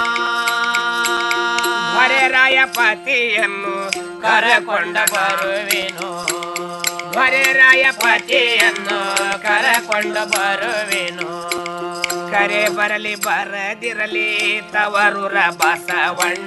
[SPEAKER 7] ಹೊರೆರಾಯ ಪತಿಯನ್ನು
[SPEAKER 8] ಕರಕೊಂಡ ಬರುವೆನು
[SPEAKER 7] ಹೊರೆರಾಯ ಪತಿಯನ್ನು
[SPEAKER 8] ಕರಕೊಂಡ ಬರುವೆನು
[SPEAKER 7] ಕರೆ ಬರಲಿ ಬರದಿರಲಿ ತವರೂರ ಬಸವಣ್ಣ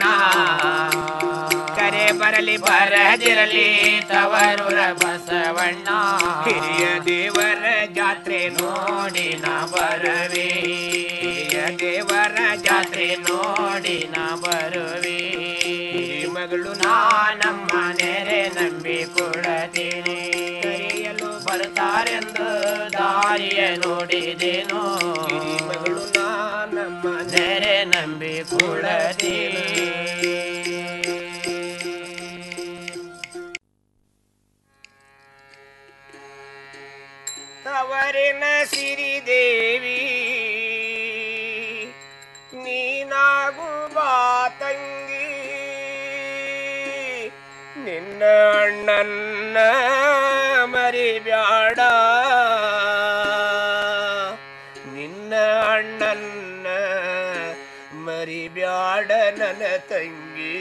[SPEAKER 7] ಕರೆ ಬರಲಿ ಬರದಿರಲಿ
[SPEAKER 8] ತವರುರ ಬಸವಣ್ಣ
[SPEAKER 7] ಹಿರಿಯ ದೇವರ ಜಾತ್ರೆ
[SPEAKER 8] ನೋಡಿ ನಾ ಬರುವೆ
[SPEAKER 7] ಹಿರಿಯ ದೇವರ ಜಾತ್ರೆ
[SPEAKER 8] ಜಾತ್ರೆ ನೋಡಿ ನಾ ಬರುವೆ
[SPEAKER 7] ಮಗಳು
[SPEAKER 8] ನಾ ನಮ್ಮ ನೆರೆ ನಂಬಿ ಕೊಡತೀನಿ
[SPEAKER 7] ಕರೆಯಲು
[SPEAKER 8] ಬರ್ತಾರೆಂದು ದಾರಿಯ ನೋಡಿದೇನೋ
[SPEAKER 7] ಮಗಳು ನಮ್ಮ
[SPEAKER 8] ನೆರೆ ನಂಬಿ ಕೊಡತೀನಿ
[SPEAKER 7] ತವರಿನ ಸಿರಿದೇವಿ ನೀನಾಗು ಬಾ ತಂಗಿ ನಿನ್ನ ಅಣ್ಣನ್ನ ಮರಿಬ್ಯಾಡ ನಿನ್ನ ಅಣ್ಣನ್ನ ಮರಿಬ್ಯಾಡ ನನ್ನ ತಂಗಿ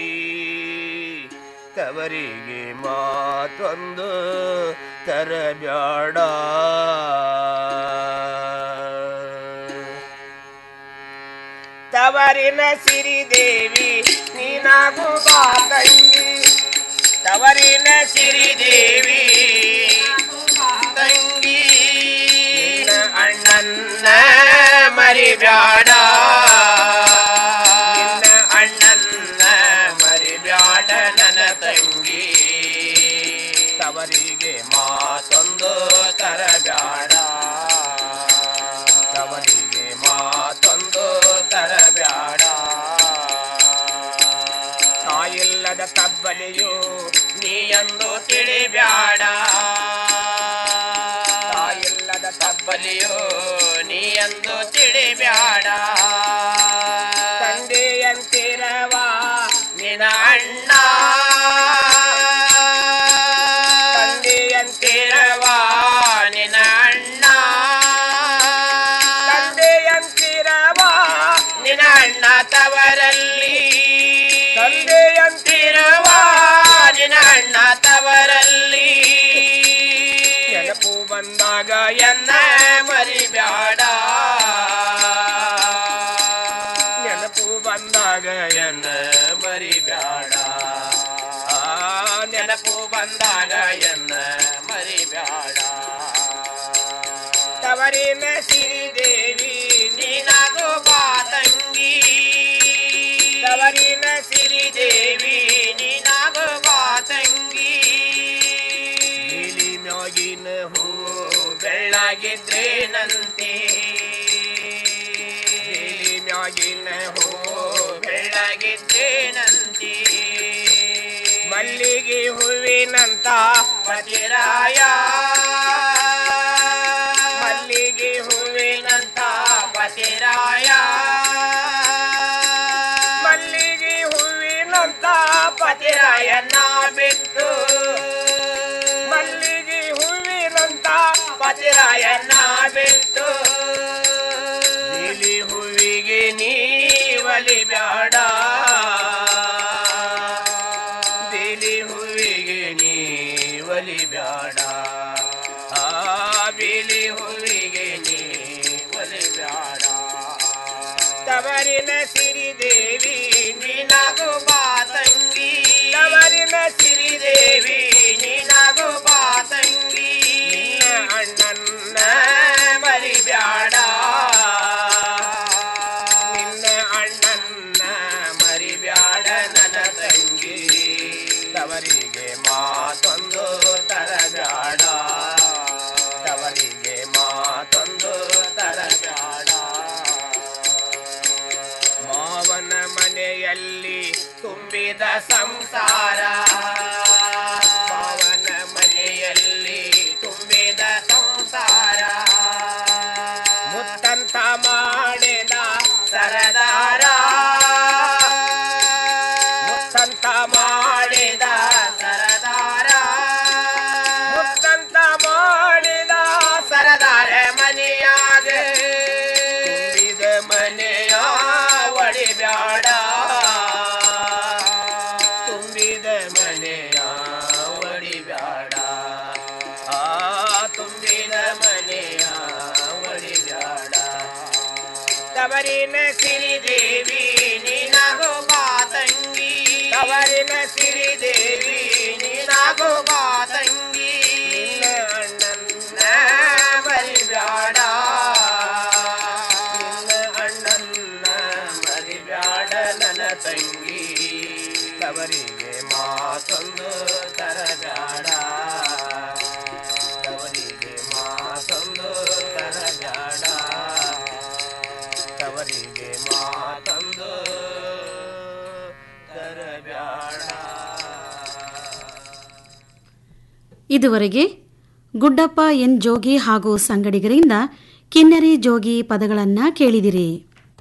[SPEAKER 7] ತವರಿಗೆ ಮಾತೊಂದು ತರಬ್ಯಾಡ ತವರಿನ ಸಿರಿದೇವಿ ನೀನಾಗು ಬಾ ತಂಗಿ ತವರಿನ ಸಿರಿದೇವಿ
[SPEAKER 8] ತಂಗಿ
[SPEAKER 7] ನಿನ್ನ ಅಣ್ಣನ್ನ
[SPEAKER 8] ಮರಿಬ್ಯಾಡ
[SPEAKER 7] ನಿನ್ನ
[SPEAKER 8] ಅಣ್ಣನ್ನ ಮರಿಬ್ಯಾಡ ನನ್ನ ತಂಗಿ
[SPEAKER 7] ತವರಿಗೆ
[SPEAKER 8] ಮಾತೊಂದು ತರಬ್ಯಾಡ
[SPEAKER 7] ತವರಿಗೆ
[SPEAKER 8] ಮಾತೊಂದು ತರಬ್ಯಾಡ
[SPEAKER 7] ತಾಯಿಲ್ಲದ ತಬ್ಬಲಿಯು
[SPEAKER 8] ನೀಯಂದು ತಿಳಿಬ್ಯಾಡ
[SPEAKER 7] ತಾಯಿಲ್ಲದ
[SPEAKER 8] ತಬ್ಬಲಿಯೋ ನೀಯಂದು ತಿಳಿಬ್ಯಾಡ
[SPEAKER 7] ತಂದೆಯಂತಿರವ
[SPEAKER 8] ನಿನ ಅಣ್ಣ
[SPEAKER 7] ತಂದೆಯಂತಿರವ
[SPEAKER 8] ತಿರವ ನಿನ ಅಣ್ಣ
[SPEAKER 7] ತಂದೆಯಂತಿರವ
[SPEAKER 8] ನಿನ ಅಣ್ಣ ತವರಲ್ಲಿ
[SPEAKER 7] ತಂದೆಯಂತಿರವ
[SPEAKER 8] ತಿರವ ನಿನ ಅಣ್ಣ ತವರಲ್ಲಿ
[SPEAKER 7] ನೆನಪು ಬಂದಾಗ ಎನ್ನ
[SPEAKER 8] ಎನ್ನ ಮರಿಬ್ಯಾಡ
[SPEAKER 7] ನೆನಪು ಬಂದಾಗ ಎನ್ನ
[SPEAKER 8] ಎನ್ನ ಮರಿಬ್ಯಾಡ
[SPEAKER 7] ಆ ನೆನಪು
[SPEAKER 8] ನೆನಪು ಬಂದಾಗ ಎನ್ನ ಮರಿಬ್ಯಾಡ
[SPEAKER 7] ತವರಿನ ಸಿರಿದೇವಿ
[SPEAKER 8] ನೀನಾಗೋ ಬಾ ತಂಗಿ
[SPEAKER 7] ತವರಿನ
[SPEAKER 8] ಸಿರಿದೇವಿ ನೀನಾಗೋ ಬಾ ತಂಗಿ
[SPEAKER 7] ನೀಲಿ ಮ್ಯಾಗಿನ ಹೂ
[SPEAKER 8] ಬೆಳ್ಳಾಗಿದ್ರೆ ನಂತೆ
[SPEAKER 7] ನೀಲಿ ಮ್ಯಾಗಿನ ಹೂ
[SPEAKER 8] ಬೆಳ್ಳಾಗಿದ್ರೆ ನಂತೆ
[SPEAKER 7] ಮಲ್ಲಿಗೆ ಹೂವಿನಂತ
[SPEAKER 8] ಪತಿರಾಯ
[SPEAKER 7] ಮಲ್ಲಿಗೆ ಹೂವಿನಂತ
[SPEAKER 8] ಪತಿರಾಯ
[SPEAKER 7] ಮಲ್ಲಿಗೆ ಹೂವಿನಂತ
[SPEAKER 8] ಪತಿರಾಯನ್ನ ಬಿಟ್ಟು
[SPEAKER 7] ಮಲ್ಲಿಗೆ ಹೂವಿನಂತ
[SPEAKER 8] ಪತಿರಾಯನ್ನ ಬಿಟ್ಟು
[SPEAKER 7] ನೀಲಿ ಹೂವಿಗೆ ನೀವಲಿ ಬ್ಯಾಡ ಬೇಲಿ ಹೂವಿಗೆ ನೀವಲಿ ಬ್ಯಾಡ ಆ ಬೇಲಿ ಹೂವಿಗೆ ನೀವಲಿ ಬ್ಯಾಡ ತವರಿನ ಸಿರಿದೇವಿ
[SPEAKER 8] ನೀನಾಗು ಬಾ ತಂಗಿ
[SPEAKER 7] ತವರಿನ ಸಿರಿದೇವಿ
[SPEAKER 8] ನೀನಾಗು ಬಾ ತಂಗಿ
[SPEAKER 7] ನಿನ್ನ ಅಣ್ಣನ್ನ
[SPEAKER 8] ಮರಿಬ್ಯಾಡ
[SPEAKER 7] ನಿನ್ನ ಅಣ್ಣನ್ನ ಮರಿಬ್ಯಾಡ ನನ್ನ ತಂಗಿ ತವರಿಗೆ ಮಾತೊಂದು ತರಬ್ಯಾಡ ತವರಿಗೆ ಮಾತೊಂದು ತರಬ್ಯಾಡ ಮಾವನ ಮನೆಯಲ್ಲಿ ತುಂಬಿದ
[SPEAKER 8] ತುಂಬಿದ ಸಂಸಾರ ಪವನ ಮನೆಯಲ್ಲಿ ತುಂಬಿದ ಸಂಸಾರ ಮುತ್ತಂತ ಮಾಡಿದ ಸರದಾರ ಮುತ್ತಂತ ಮಾಡಿದ ಸರದಾರ ಮುತ್ತಂತ ಮಾಡಿದ ಸರದಾರ ಮನೆಯಾಗ ತುಂಬಿದ ಮನೆಯ ಒಡಿಬ್ಯಾಡ ತುಂಬಿದ ಮನೆಯ ಒಡಿಬ್ಯಾಡ ಆ ತುಂಬಿದ ಮನೆಯ ಒಡಿಬ್ಯಾಡ ತವರಿನ ಸಿರಿದೇವಿ ನೀನಾಗೋ ಮಾತಂಗಿ ತವರಿನ ಸಿರಿದೇವಿ ನೀನಾಗೋ ಮಾತಂಗಿ ನಿನ್ನ ಅಣ್ಣನ್ನ ಮರಿಬ್ಯಾಡ ನಿನ್ನ ಅಣ್ಣನ್ನ ಮರಿಬ್ಯಾಡ ನನ್ನ ತಂಗಿ ತವರಿಗೆ ಮಾತೊಂದು ತರಬ್ಯಾಡ ತವರಿಗೆ ಮಾತೊಂದು ತರಬ್ಯಾಡ ತವರಿಗೆ ಮಾತಂದು ತರಬ್ಯಾಡ
[SPEAKER 3] ಇದುವರೆಗೆ ಗುಡ್ಡಪ್ಪ ಎನ್ ಜೋಗಿ ಹಾಗೂ ಸಂಗಡಿಗರಿಂದ ಕಿನ್ನರಿ ಜೋಗಿ ಪದಗಳನ್ನ ಕೇಳಿದಿರಿ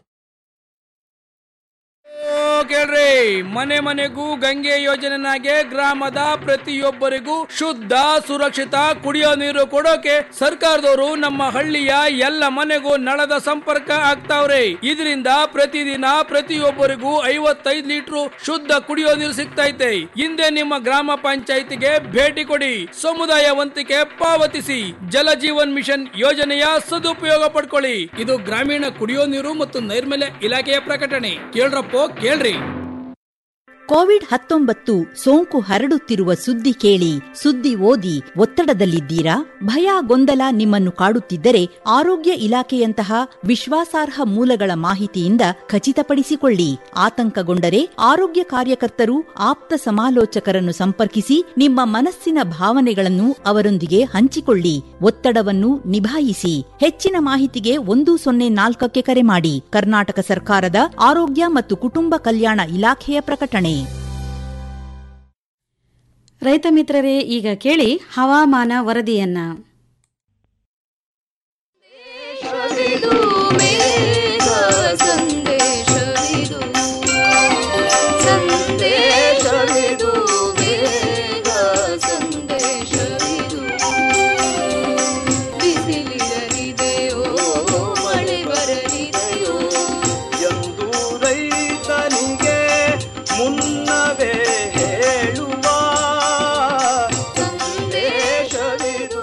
[SPEAKER 9] ಕೇಳ್ರಿ ಮನೆ ಮನೆಗೂ ಗಂಗೆ ಯೋಜನೆನಾಗೆ ಗ್ರಾಮದ ಪ್ರತಿಯೊಬ್ಬರಿಗೂ ಶುದ್ಧ ಸುರಕ್ಷಿತ ಕುಡಿಯೋ ನೀರು ಕೊಡೋಕೆ ಸರ್ಕಾರದವರು ನಮ್ಮ ಹಳ್ಳಿಯ ಎಲ್ಲ ಮನೆಗೂ ನಳದ ಸಂಪರ್ಕ ಆಗ್ತಾವ್ರೆ ಇದರಿಂದ ಪ್ರತಿದಿನ ಪ್ರತಿಯೊಬ್ಬರಿಗೂ ಐವತ್ತೈದು ಲೀಟರ್ ಶುದ್ಧ ಕುಡಿಯೋ ನೀರು ಸಿಗ್ತೈತೆ ಹಿಂದೆ ನಿಮ್ಮ ಗ್ರಾಮ ಪಂಚಾಯಿತಿಗೆ ಭೇಟಿ ಕೊಡಿ ಸಮುದಾಯ ವಂತಿಕೆ ಪಾವತಿಸಿ ಜಲ ಜೀವನ್ ಮಿಷನ್ ಯೋಜನೆಯ ಸದುಪಯೋಗ ಪಡ್ಕೊಳ್ಳಿ ಇದು ಗ್ರಾಮೀಣ ಕುಡಿಯೋ ನೀರು ಮತ್ತು ನೈರ್ಮಲ್ಯ ಇಲಾಖೆಯ ಪ್ರಕಟಣೆ ಕೇಳ್ರಪ್ಪೋ ಕೇಳ್ರಿ
[SPEAKER 10] ಕೋವಿಡ್ ಹತ್ತೊಂಬತ್ತು ಸೋಂಕು ಹರಡುತ್ತಿರುವ ಸುದ್ದಿ ಕೇಳಿ ಸುದ್ದಿ ಓದಿ ಒತ್ತಡದಲ್ಲಿದ್ದೀರಾ ಭಯ ಗೊಂದಲ ನಿಮ್ಮನ್ನು ಕಾಡುತ್ತಿದ್ದರೆ ಆರೋಗ್ಯ ಇಲಾಖೆಯಂತಹ ವಿಶ್ವಾಸಾರ್ಹ ಮೂಲಗಳ ಮಾಹಿತಿಯಿಂದ ಖಚಿತಪಡಿಸಿಕೊಳ್ಳಿ ಆತಂಕಗೊಂಡರೆ ಆರೋಗ್ಯ ಕಾರ್ಯಕರ್ತರು ಆಪ್ತ ಸಮಾಲೋಚಕರನ್ನು ಸಂಪರ್ಕಿಸಿ ನಿಮ್ಮ ಮನಸ್ಸಿನ ಭಾವನೆಗಳನ್ನು ಅವರೊಂದಿಗೆ ಹಂಚಿಕೊಳ್ಳಿ ಒತ್ತಡವನ್ನು ನಿಭಾಯಿಸಿ ಹೆಚ್ಚಿನ ಮಾಹಿತಿಗೆ ಒಂದು ಸೊನ್ನೆ ನಾಲ್ಕಕ್ಕೆ ಕರೆ ಮಾಡಿ ಕರ್ನಾಟಕ ಸರ್ಕಾರದ ಆರೋಗ್ಯ ಮತ್ತು ಕುಟುಂಬ ಕಲ್ಯಾಣ ಇಲಾಖೆಯ ಪ್ರಕಟಣೆ
[SPEAKER 3] ರೈತ ಮಿತ್ರರೇ ಈಗ ಕೇಳಿ ಹವಾಮಾನ ವರದಿಯನ್ನ
[SPEAKER 8] ಎಂದು ರೈತನಿಗೆ ಮುನ್ನವೇ ಹೇಳುವ ಸಂದೇಶವಿದು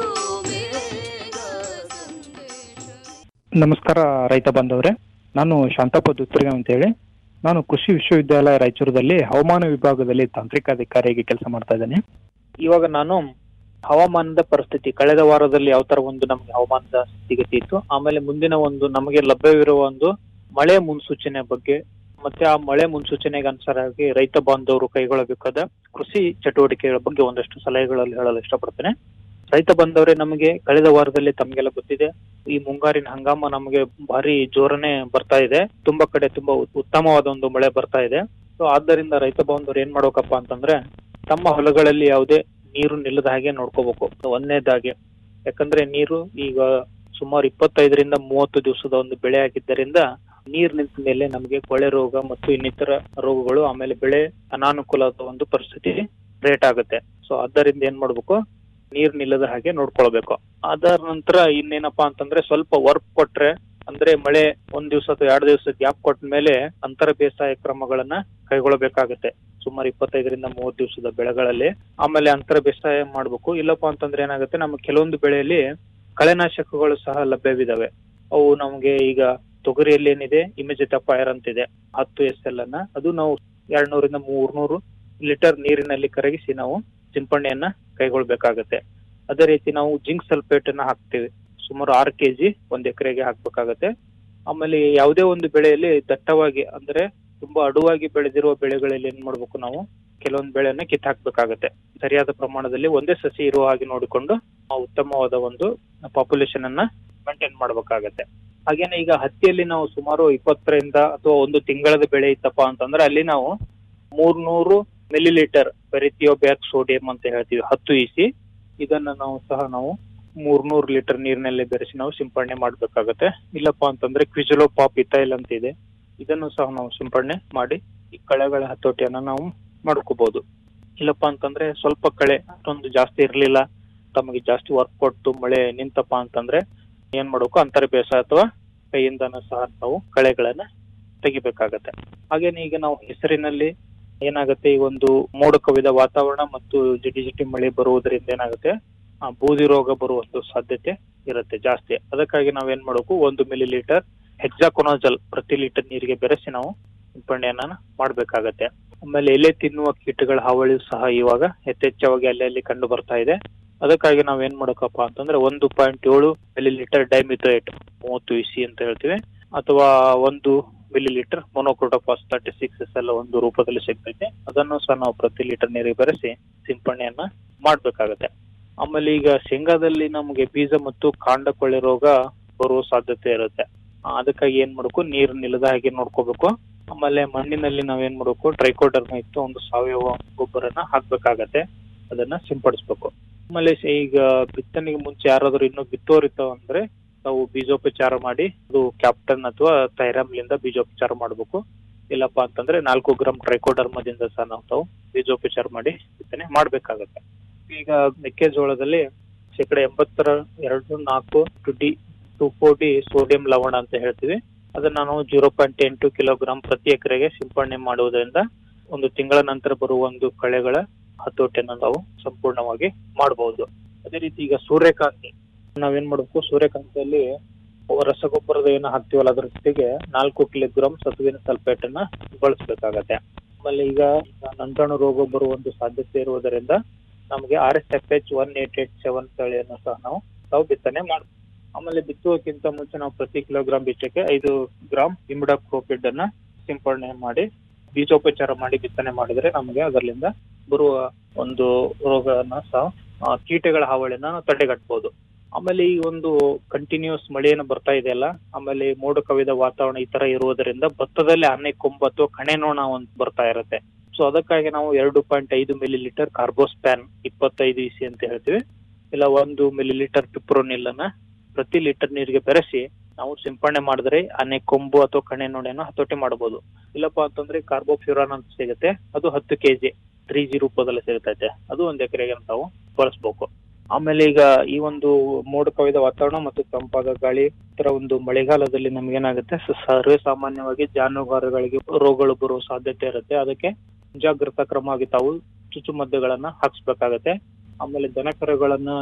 [SPEAKER 11] ನಮಸ್ಕಾರ ರೈತ ಬಾಂಧವರೇ ನಾನು ಶಾಂತಪ್ಪ ದುತ್ತರ್ಗ ಅಂತೇಳಿ ನಾನು ಕೃಷಿ ವಿಶ್ವವಿದ್ಯಾಲಯ ರಾಯಚೂರದಲ್ಲಿ ಹವಾಮಾನ ವಿಭಾಗದಲ್ಲಿ ತಾಂತ್ರಿಕ ಅಧಿಕಾರಿಯಾಗಿ ಕೆಲಸ ಮಾಡ್ತಾ ಇದ್ದೇನೆ ಇವಾಗ ನಾನು ಹವಾಮಾನದ ಪರಿಸ್ಥಿತಿ ಕಳೆದ ವಾರದಲ್ಲಿ ಯಾವ ತರ ಒಂದು ನಮಗೆ ಹವಾಮಾನದ ಸ್ಥಿತಿಗತಿ ಇತ್ತು ಆಮೇಲೆ ಮುಂದಿನ ಒಂದು ನಮಗೆ ಲಭ್ಯವಿರುವ ಒಂದು ಮಳೆ ಮುನ್ಸೂಚನೆ ಬಗ್ಗೆ ಮತ್ತೆ ಆ ಮಳೆ ಮುನ್ಸೂಚನೆಗೆ ಅನುಸಾರವಾಗಿ ರೈತ ಬಾಂಧವರು ಕೈಗೊಳ್ಳಬೇಕಾದ ಕೃಷಿ ಚಟುವಟಿಕೆಗಳ ಬಗ್ಗೆ ಒಂದಷ್ಟು ಸಲಹೆಗಳಲ್ಲಿ ಹೇಳಲು ಇಷ್ಟಪಡ್ತೇನೆ ರೈತ ಬಂದವರೇ ನಮಗೆ ಕಳೆದ ವಾರದಲ್ಲಿ ತಮಗೆಲ್ಲ ಗೊತ್ತಿದೆ ಈ ಮುಂಗಾರಿನ ಹಂಗಾಮ ನಮಗೆ ಭಾರಿ ಜೋರನೆ ಬರ್ತಾ ಇದೆ ತುಂಬಾ ಕಡೆ ತುಂಬಾ ಉತ್- ಉತ್ತಮವಾದ ಒಂದು ಮಳೆ ಬರ್ತಾ ಇದೆ ಸೊ ಆದ್ದರಿಂದ ರೈತ ಬಾಂಧವರು ಏನ್ ಮಾಡ್ಬೇಕಪ್ಪ ಅಂತಂದ್ರೆ ತಮ್ಮ ಹೊಲಗಳಲ್ಲಿ ಯಾವುದೇ ನೀರು ನಿಲ್ಲದ ಹಾಗೆ ನೋಡ್ಕೋಬೇಕು ಒಂದನೇದಾಗಿ ಯಾಕಂದ್ರೆ ನೀರು ಈಗ ಸುಮಾರು ಇಪ್ಪತ್ತೈದರಿಂದ ಮೂವತ್ತು ದಿವಸದ ಒಂದು ಬೆಳೆ ಆಗಿದ್ದರಿಂದ ನೀರ್ ನಿಂತ ಮೇಲೆ ನಮಗೆ ಕೊಳೆ ರೋಗ ಮತ್ತು ಇನ್ನಿತರ ರೋಗಗಳು ಆಮೇಲೆ ಬೆಳೆ ಅನಾನುಕೂಲದ ಒಂದು ಪರಿಸ್ಥಿತಿ ಕ್ರಿಯೇಟ್ ಆಗುತ್ತೆ ಸೊ ಆದ್ದರಿಂದ ಏನ್ ಮಾಡ್ಬೇಕು ನೀರ್ ನಿಲ್ಲದ ಹಾಗೆ ನೋಡ್ಕೊಳ್ಬೇಕು ಅದರ ನಂತರ ಇನ್ನೇನಪ್ಪಾ ಅಂತಂದ್ರೆ ಸ್ವಲ್ಪ ವರ್ಕ್ ಕೊಟ್ರೆ ಅಂದ್ರೆ ಮಳೆ ಒಂದ್ ದಿವಸ ಅಥವಾ ಎರಡು ದಿವಸ ಗ್ಯಾಪ್ ಕೊಟ್ಟ ಮೇಲೆ ಅಂತರ ಬೇಸಾಯ ಕ್ರಮಗಳನ್ನ ಕೈಗೊಳ್ಳಬೇಕಾಗತ್ತೆ ಸುಮಾರು ಇಪ್ಪತ್ತೈದರಿಂದ ಮೂವತ್ತು ದಿವಸದ ಬೆಳೆಗಳಲ್ಲಿ ಆಮೇಲೆ ಅಂತರ ಬೇಸಾಯ ಮಾಡ್ಬೇಕು ಇಲ್ಲಪ್ಪ ಅಂತಂದ್ರೆ ಏನಾಗುತ್ತೆ ನಮ್ಗೆ ಕೆಲವೊಂದು ಬೆಳೆಯಲ್ಲಿ ಕಳೆನಾಶಕಗಳು ಸಹ ಲಭ್ಯವಿದಾವೆ ಅವು ನಮ್ಗೆ ಈಗ ತೊಗರಿಯಲ್ಲಿ ಏನಿದೆ ಇಮಿಜಿಟ ಫೈರ್ ಅಂತಿದೆ ಹತ್ತು ಎಸ್ ಎಲ್ ಅನ್ನ ಅದು ನಾವು ಎರಡ್ ನೂರಿಂದ ಮೂರ್ನೂರು ಲೀಟರ್ ನೀರಿನಲ್ಲಿ ಕರಗಿಸಿ ನಾವು ಸಿಂಪಡಣೆಯನ್ನ ಕೈಗೊಳ್ಬೇಕಾಗತ್ತೆ ಅದೇ ರೀತಿ ನಾವು ಜಿಂಕ್ ಸಲ್ಫೇಟ್ ಅನ್ನ ಹಾಕ್ತಿವಿ ಸುಮಾರು ಆರು ಕೆಜಿ ಒಂದ್ ಎಕರೆಗೆ ಹಾಕ್ಬೇಕಾಗತ್ತೆ ಆಮೇಲೆ ಯಾವುದೇ ಒಂದು ಬೆಳೆಯಲ್ಲಿ ದಟ್ಟವಾಗಿ ಅಂದ್ರೆ ತುಂಬಾ ಅಡುವಾಗಿ ಬೆಳೆದಿರುವ ಬೆಳೆಗಳಲ್ಲಿ ಏನ್ ಮಾಡ್ಬೇಕು ನಾವು ಕೆಲವೊಂದು ಬೆಳೆಯನ್ನ ಕಿತ್ ಹಾಕ್ಬೇಕಾಗತ್ತೆ ಸರಿಯಾದ ಪ್ರಮಾಣದಲ್ಲಿ ಒಂದೇ ಸಸಿ ಇರುವ ಹಾಗೆ ನೋಡಿಕೊಂಡು ನಾವು ಉತ್ತಮವಾದ ಒಂದು ಪಾಪ್ಯುಲೇಷನ್ ಅನ್ನ ಮೇಂಟೈನ್ ಮಾಡ್ಬೇಕಾಗತ್ತೆ ಹಾಗೇನೆ ಈಗ ಹತ್ತಿಯಲ್ಲಿ ನಾವು ಸುಮಾರು ಇಪ್ಪತ್ತರಿಂದ ಅಥವಾ ಒಂದು ತಿಂಗಳದ ಬೆಳೆ ಇತ್ತಪ್ಪ ಅಂತಂದ್ರೆ ಅಲ್ಲಿ ನಾವು ಮೂರ್ನೂರು ಮಿಲಿ ಲೀಟರ್ ಬೆರಿಥಿಯೋಬ್ಯಾಕ್ ಸೋಡಿಯಂ ಅಂತ ಹೇಳ್ತೀವಿ ಹತ್ತು ಇಸಿ ಇದನ್ನ ನಾವು ಸಹ ನಾವು ಮೂರ್ನೂರು ಲೀಟರ್ ನೀರಿನಲ್ಲಿ ಬೆರೆಸಿ ನಾವು ಸಿಂಪಡಣೆ ಮಾಡ್ಬೇಕಾಗತ್ತೆ ಇಲ್ಲಪ್ಪ ಅಂತಂದ್ರೆ ಕ್ವಿಜಲೋ ಪಾಪ್ ಇಥೈಲ್ ಅಂತ ಇದೆ ಇದನ್ನು ಸಹ ನಾವು ಸಿಂಪಡಣೆ ಮಾಡಿ ಈ ಕಳೆಗಳ ಹತೋಟಿಯನ್ನ ನಾವು ಮಾಡ್ಕೋಬಹುದು ಇಲ್ಲಪ್ಪ ಅಂತಂದ್ರೆ ಸ್ವಲ್ಪ ಕಳೆ ಅಷ್ಟೊಂದು ಜಾಸ್ತಿ ಇರ್ಲಿಲ್ಲ ತಮಗೆ ಜಾಸ್ತಿ ವರ್ಕ್ ಕೊಟ್ಟು ಮಳೆ ನಿಂತಪ್ಪ ಅಂತಂದ್ರೆ ಏನ್ ಮಾಡ್ಬೇಕು ಅಂತರ ಬೇಸಾಯ ಅಥವಾ ಕೈಯಿಂದನೂ ಸಹ ನಾವು ಕಳೆಗಳನ್ನ ತೆಗಿಬೇಕಾಗತ್ತೆ ಹಾಗೇನೆ ಈಗ ನಾವು ಹೆಸರಿನಲ್ಲಿ ಏನಾಗುತ್ತೆ ಈ ಒಂದು ಮೋಡ ಕವಿದ ವಾತಾವರಣ ಮತ್ತು ಜಿಟಿ ಜಿಟಿ ಮಳೆ ಬರುವುದರಿಂದ ಏನಾಗುತ್ತೆ ಆ ಬೂದಿ ರೋಗ ಬರುವಂತ ಸಾಧ್ಯತೆ ಇರುತ್ತೆ ಜಾಸ್ತಿ ಅದಕ್ಕಾಗಿ ನಾವೇನ್ ಮಾಡಬೇಕು ಒಂದು ಮಿಲಿ ಲೀಟರ್ ಹೆಕ್ಸಾಕೊನೋಜಲ್ ಪ್ರತಿ ಲೀಟರ್ ನೀರಿಗೆ ಬೆರೆಸಿ ನಾವು ಸಿಂಪಡಣೆಯನ್ನ ಮಾಡ್ಬೇಕಾಗತ್ತೆ ಆಮೇಲೆ ಎಲೆ ತಿನ್ನುವ ಕೀಟಗಳ ಹಾವಳಿ ಸಹ ಇವಾಗ ಯಥೇಚ್ಛವಾಗಿ ಅಲ್ಲಲ್ಲಿ ಕಂಡು ಬರ್ತಾ ಇದೆ ಅದಕ್ಕಾಗಿ ನಾವ್ ಏನ್ ಮಾಡಬೇಕಪ್ಪ ಅಂತಂದ್ರೆ ಒಂದು ಪಾಯಿಂಟ್ ಏಳು ಮಿಲಿ ಲೀಟರ್ ಡೈಮಿಥೋಯೇಟ್ ಮೂವತ್ತು ಇಸಿ ಅಂತ ಹೇಳ್ತೀವಿ ಅಥವಾ ಒಂದು millilitre monocrotophos thirty six S ಎಲ್ಲ ಒಂದು ರೂಪದಲ್ಲಿ ಸಿಗ್ತೈತೆ ಅದನ್ನು ಸಹ ನಾವು ಪ್ರತಿ ಲೀಟರ್ ನೀರಿಗೆ ಬೆರೆಸಿ ಸಿಂಪಡಣೆಯನ್ನ ಮಾಡ್ಬೇಕಾಗತ್ತೆ ಆಮೇಲೆ ಈಗ ಶೇಂಗಾದಲ್ಲಿ ನಮಗೆ ಬೀಜ ಮತ್ತು ಕಾಂಡ ಕೊಳ್ಳೆ ರೋಗ ಬರುವ ಸಾಧ್ಯತೆ ಇರುತ್ತೆ ಆ, ಅದಕ್ಕಾಗಿ ಏನ್ ಮಾಡ್ಬೇಕು ನೀರು ನಿಲ್ಲದ ಹಾಗೆ ನೋಡ್ಕೋಬೇಕು ಆಮೇಲೆ ಮಣ್ಣಿನಲ್ಲಿ ನಾವ್ ಏನ್ ಮಾಡ್ಬೇಕು ಟ್ರೈಕೋಡರ್ಮ ಇತ್ತು ಒಂದು ಸಾವಯವ ಗೊಬ್ಬರನ ಹಾಕ್ಬೇಕಾಗತ್ತೆ ಅದನ್ನ ಸಿಂಪಡಿಸ್ಬೇಕು ಆಮೇಲೆ ಸ- ಈಗ ಬಿತ್ತನೆಗೆ ಮುಂಚೆ ಯಾರಾದ್ರೂ ಇನ್ನೂ ಬಿತ್ತೋರಿರ್ತಾವ ಅಂದ್ರೆ ನಾವು ಬೀಜೋಪಚಾರ ಮಾಡಿ ಅದು ಕ್ಯಾಪ್ಟನ್ ಅಥವಾ ಥೈರಾಮ್ಲಿಂದ ಬೀಜೋಪಚಾರ ಮಾಡ್ಬೇಕು ಇಲ್ಲಪ್ಪ ಅಂತಂದ್ರೆ ನಾಲ್ಕು ಗ್ರಾಮ್ ಟ್ರೈಕೋಡರ್ಮದಿಂದ ಸಹ ನಾವು ತಾವು ಬೀಜೋಪಚಾರ ಮಾಡಿ ಬಿತ್ತನೆ ಮಾಡ್ಬೇಕಾಗತ್ತೆ ಈಗ ಮೆಕ್ಕೆಜೋಳದಲ್ಲಿ ಶೇಕಡ ಎಂಬತ್ತರ ಎರಡು ನಾಲ್ಕು two D two four D sodium ಲವಣ ಅಂತ ಹೇಳ್ತೀವಿ ಅದನ್ನ ನಾವು ಜೀರೋ ಪಾಯಿಂಟ್ ಎಂಟು ಕಿಲೋಗ್ರಾಂ ಪ್ರತಿ ಎಕರೆಗೆ ಸಿಂಪಡಣೆ ಮಾಡುವುದರಿಂದ ಒಂದು ತಿಂಗಳ ನಂತರ ಬರುವ ಒಂದು ಕಳೆಗಳ ಹತೋಟಿಯನ್ನು ನಾವು ಸಂಪೂರ್ಣವಾಗಿ ಮಾಡಬಹುದು ಅದೇ ರೀತಿ ಈಗ ಸೂರ್ಯಕಾಂತಿ ನಾವೇನ್ ಮಾಡ್ಬೇಕು ಸೂರ್ಯಕಾಂತಿಯಲ್ಲಿ ರಸಗೊಬ್ಬರದ ಏನು ಹಾಕ್ತಿವಲ್ಲ ಅದ್ರ ಜೊತೆಗೆ ನಾಲ್ಕು ಕಿಲೋಗ್ರಾಂ ಸತುವಿನ ಸಲ್ಫೇಟ್ ಅನ್ನ ಬಳಸಬೇಕಾಗತ್ತೆ ಆಮೇಲೆ ಈಗ ಈಗ ನಂಟಾಣು ರೋಗ ಬರುವ ಒಂದು ಸಾಧ್ಯತೆ ಇರುವುದರಿಂದ ನಮಗೆ R S F H one eight eight seven ತಳಿಯನ್ನು ಸಹ ನಾವು ತಾವು ಬಿತ್ತನೆ ಮಾಡ್ತೀವಿ ಆಮೇಲೆ ಬಿತ್ತುವಕ್ಕಿಂತ ಮುಂಚೆ ನಾವು ಪ್ರತಿ ಕಿಲೋಗ್ರಾಂ ಬೀಜಕ್ಕೆ ಐದು ಗ್ರಾಮ್ ಇಮಿಡಾಕ್ರೋಪಿಡ್ ಅನ್ನ ಸಿಂಪಡಣೆ ಮಾಡಿ ಬೀಜೋಪಚಾರ ಮಾಡಿ ಬಿತ್ತನೆ ಮಾಡಿದ್ರೆ ನಮಗೆ ಅದರಿಂದ ಬರುವ ಒಂದು ರೋಗನ ಸಹ ಆ, ಕೀಟಗಳ ಹಾವಳಿನ ನಾವು ತಡೆಗಟ್ಟಬಹುದು ಆಮೇಲೆ ಈ ಒಂದು ಕಂಟಿನ್ಯೂಸ್ ಮಳೆಯನ್ನು ಬರ್ತಾ ಇದೆಯಲ್ಲ ಆಮೇಲೆ ಮೋಡ ಕವಿದ ವಾತಾವರಣ ಈ ತರ ಇರುವುದರಿಂದ ಭತ್ತದಲ್ಲಿ ಆನೆ ಕೊಂಬು ಅಥವಾ ಕಣೆ ನೋಣ ಒಂದು ಬರ್ತಾ ಇರುತ್ತೆ ಸೊ ಅದಕ್ಕಾಗಿ ನಾವು ಎರಡು ಪಾಯಿಂಟ್ ಐದು ಮಿಲಿ ಲೀಟರ್ ಕಾರ್ಬೋಸ್ಪ್ಯಾನ್ ಇಪ್ಪತ್ತೈದು ಇಸಿ ಅಂತ ಹೇಳ್ತೀವಿ ಇಲ್ಲ ಒಂದು ಮಿಲಿ ಲೀಟರ್ ಪಿಪ್ರೋನಿಲ್ ಅನ್ನ ಪ್ರತಿ ಲೀಟರ್ ನೀರಿಗೆ ಬೆರೆಸಿ ನಾವು ಸಿಂಪಡಣೆ ಮಾಡಿದ್ರೆ ಆನೆ ಕೊಂಬು ಅಥವಾ ಕಣೆ ನೋಣೆಯನ್ನು ಹತೋಟಿ ಮಾಡಬಹುದು ಇಲ್ಲಪ್ಪ ಅಂತಂದ್ರೆ ಕಾರ್ಬೋಫ್ಯೂರಾನ್ ಅಂತ ಸಿಗುತ್ತೆ ಅದು ಹತ್ತು ಕೆಜಿ ತ್ರೀ ಜಿ ರೂಪದಲ್ಲಿ ಸಿಗುತ್ತೈತೆ ಅದು ಒಂದ್ ಎಕರೆಗೆ ನಾವು ಬಳಸ್ಬೇಕು ಆಮೇಲೆ ಈಗ ಈ ಒಂದು ಮೋಡ ಕವಿದ ವಾತಾವರಣ ಮತ್ತು ತಂಪಾದ ಗಾಳಿ ತರ ಒಂದು ಮಳೆಗಾಲದಲ್ಲಿ ನಮ್ಗೇನಾಗುತ್ತೆ ಸ- ಸರ್ವೇ ಸಾಮಾನ್ಯವಾಗಿ ಜಾನುವಾರುಗಳಿಗೆ ರೋಗಗಳು ಬರುವ ಸಾಧ್ಯತೆ ಇರುತ್ತೆ ಅದಕ್ಕೆ ಮುಂಜಾಗ್ರತಾ ಕ್ರಮವಾಗಿ ತಾವು ಚುಚ್ಚುಮದ್ದುಗಳನ್ನ ಹಾಕ್ಸ್ಬೇಕಾಗತ್ತೆ ಆಮೇಲೆ ದನಕರುಗಳನ್ನ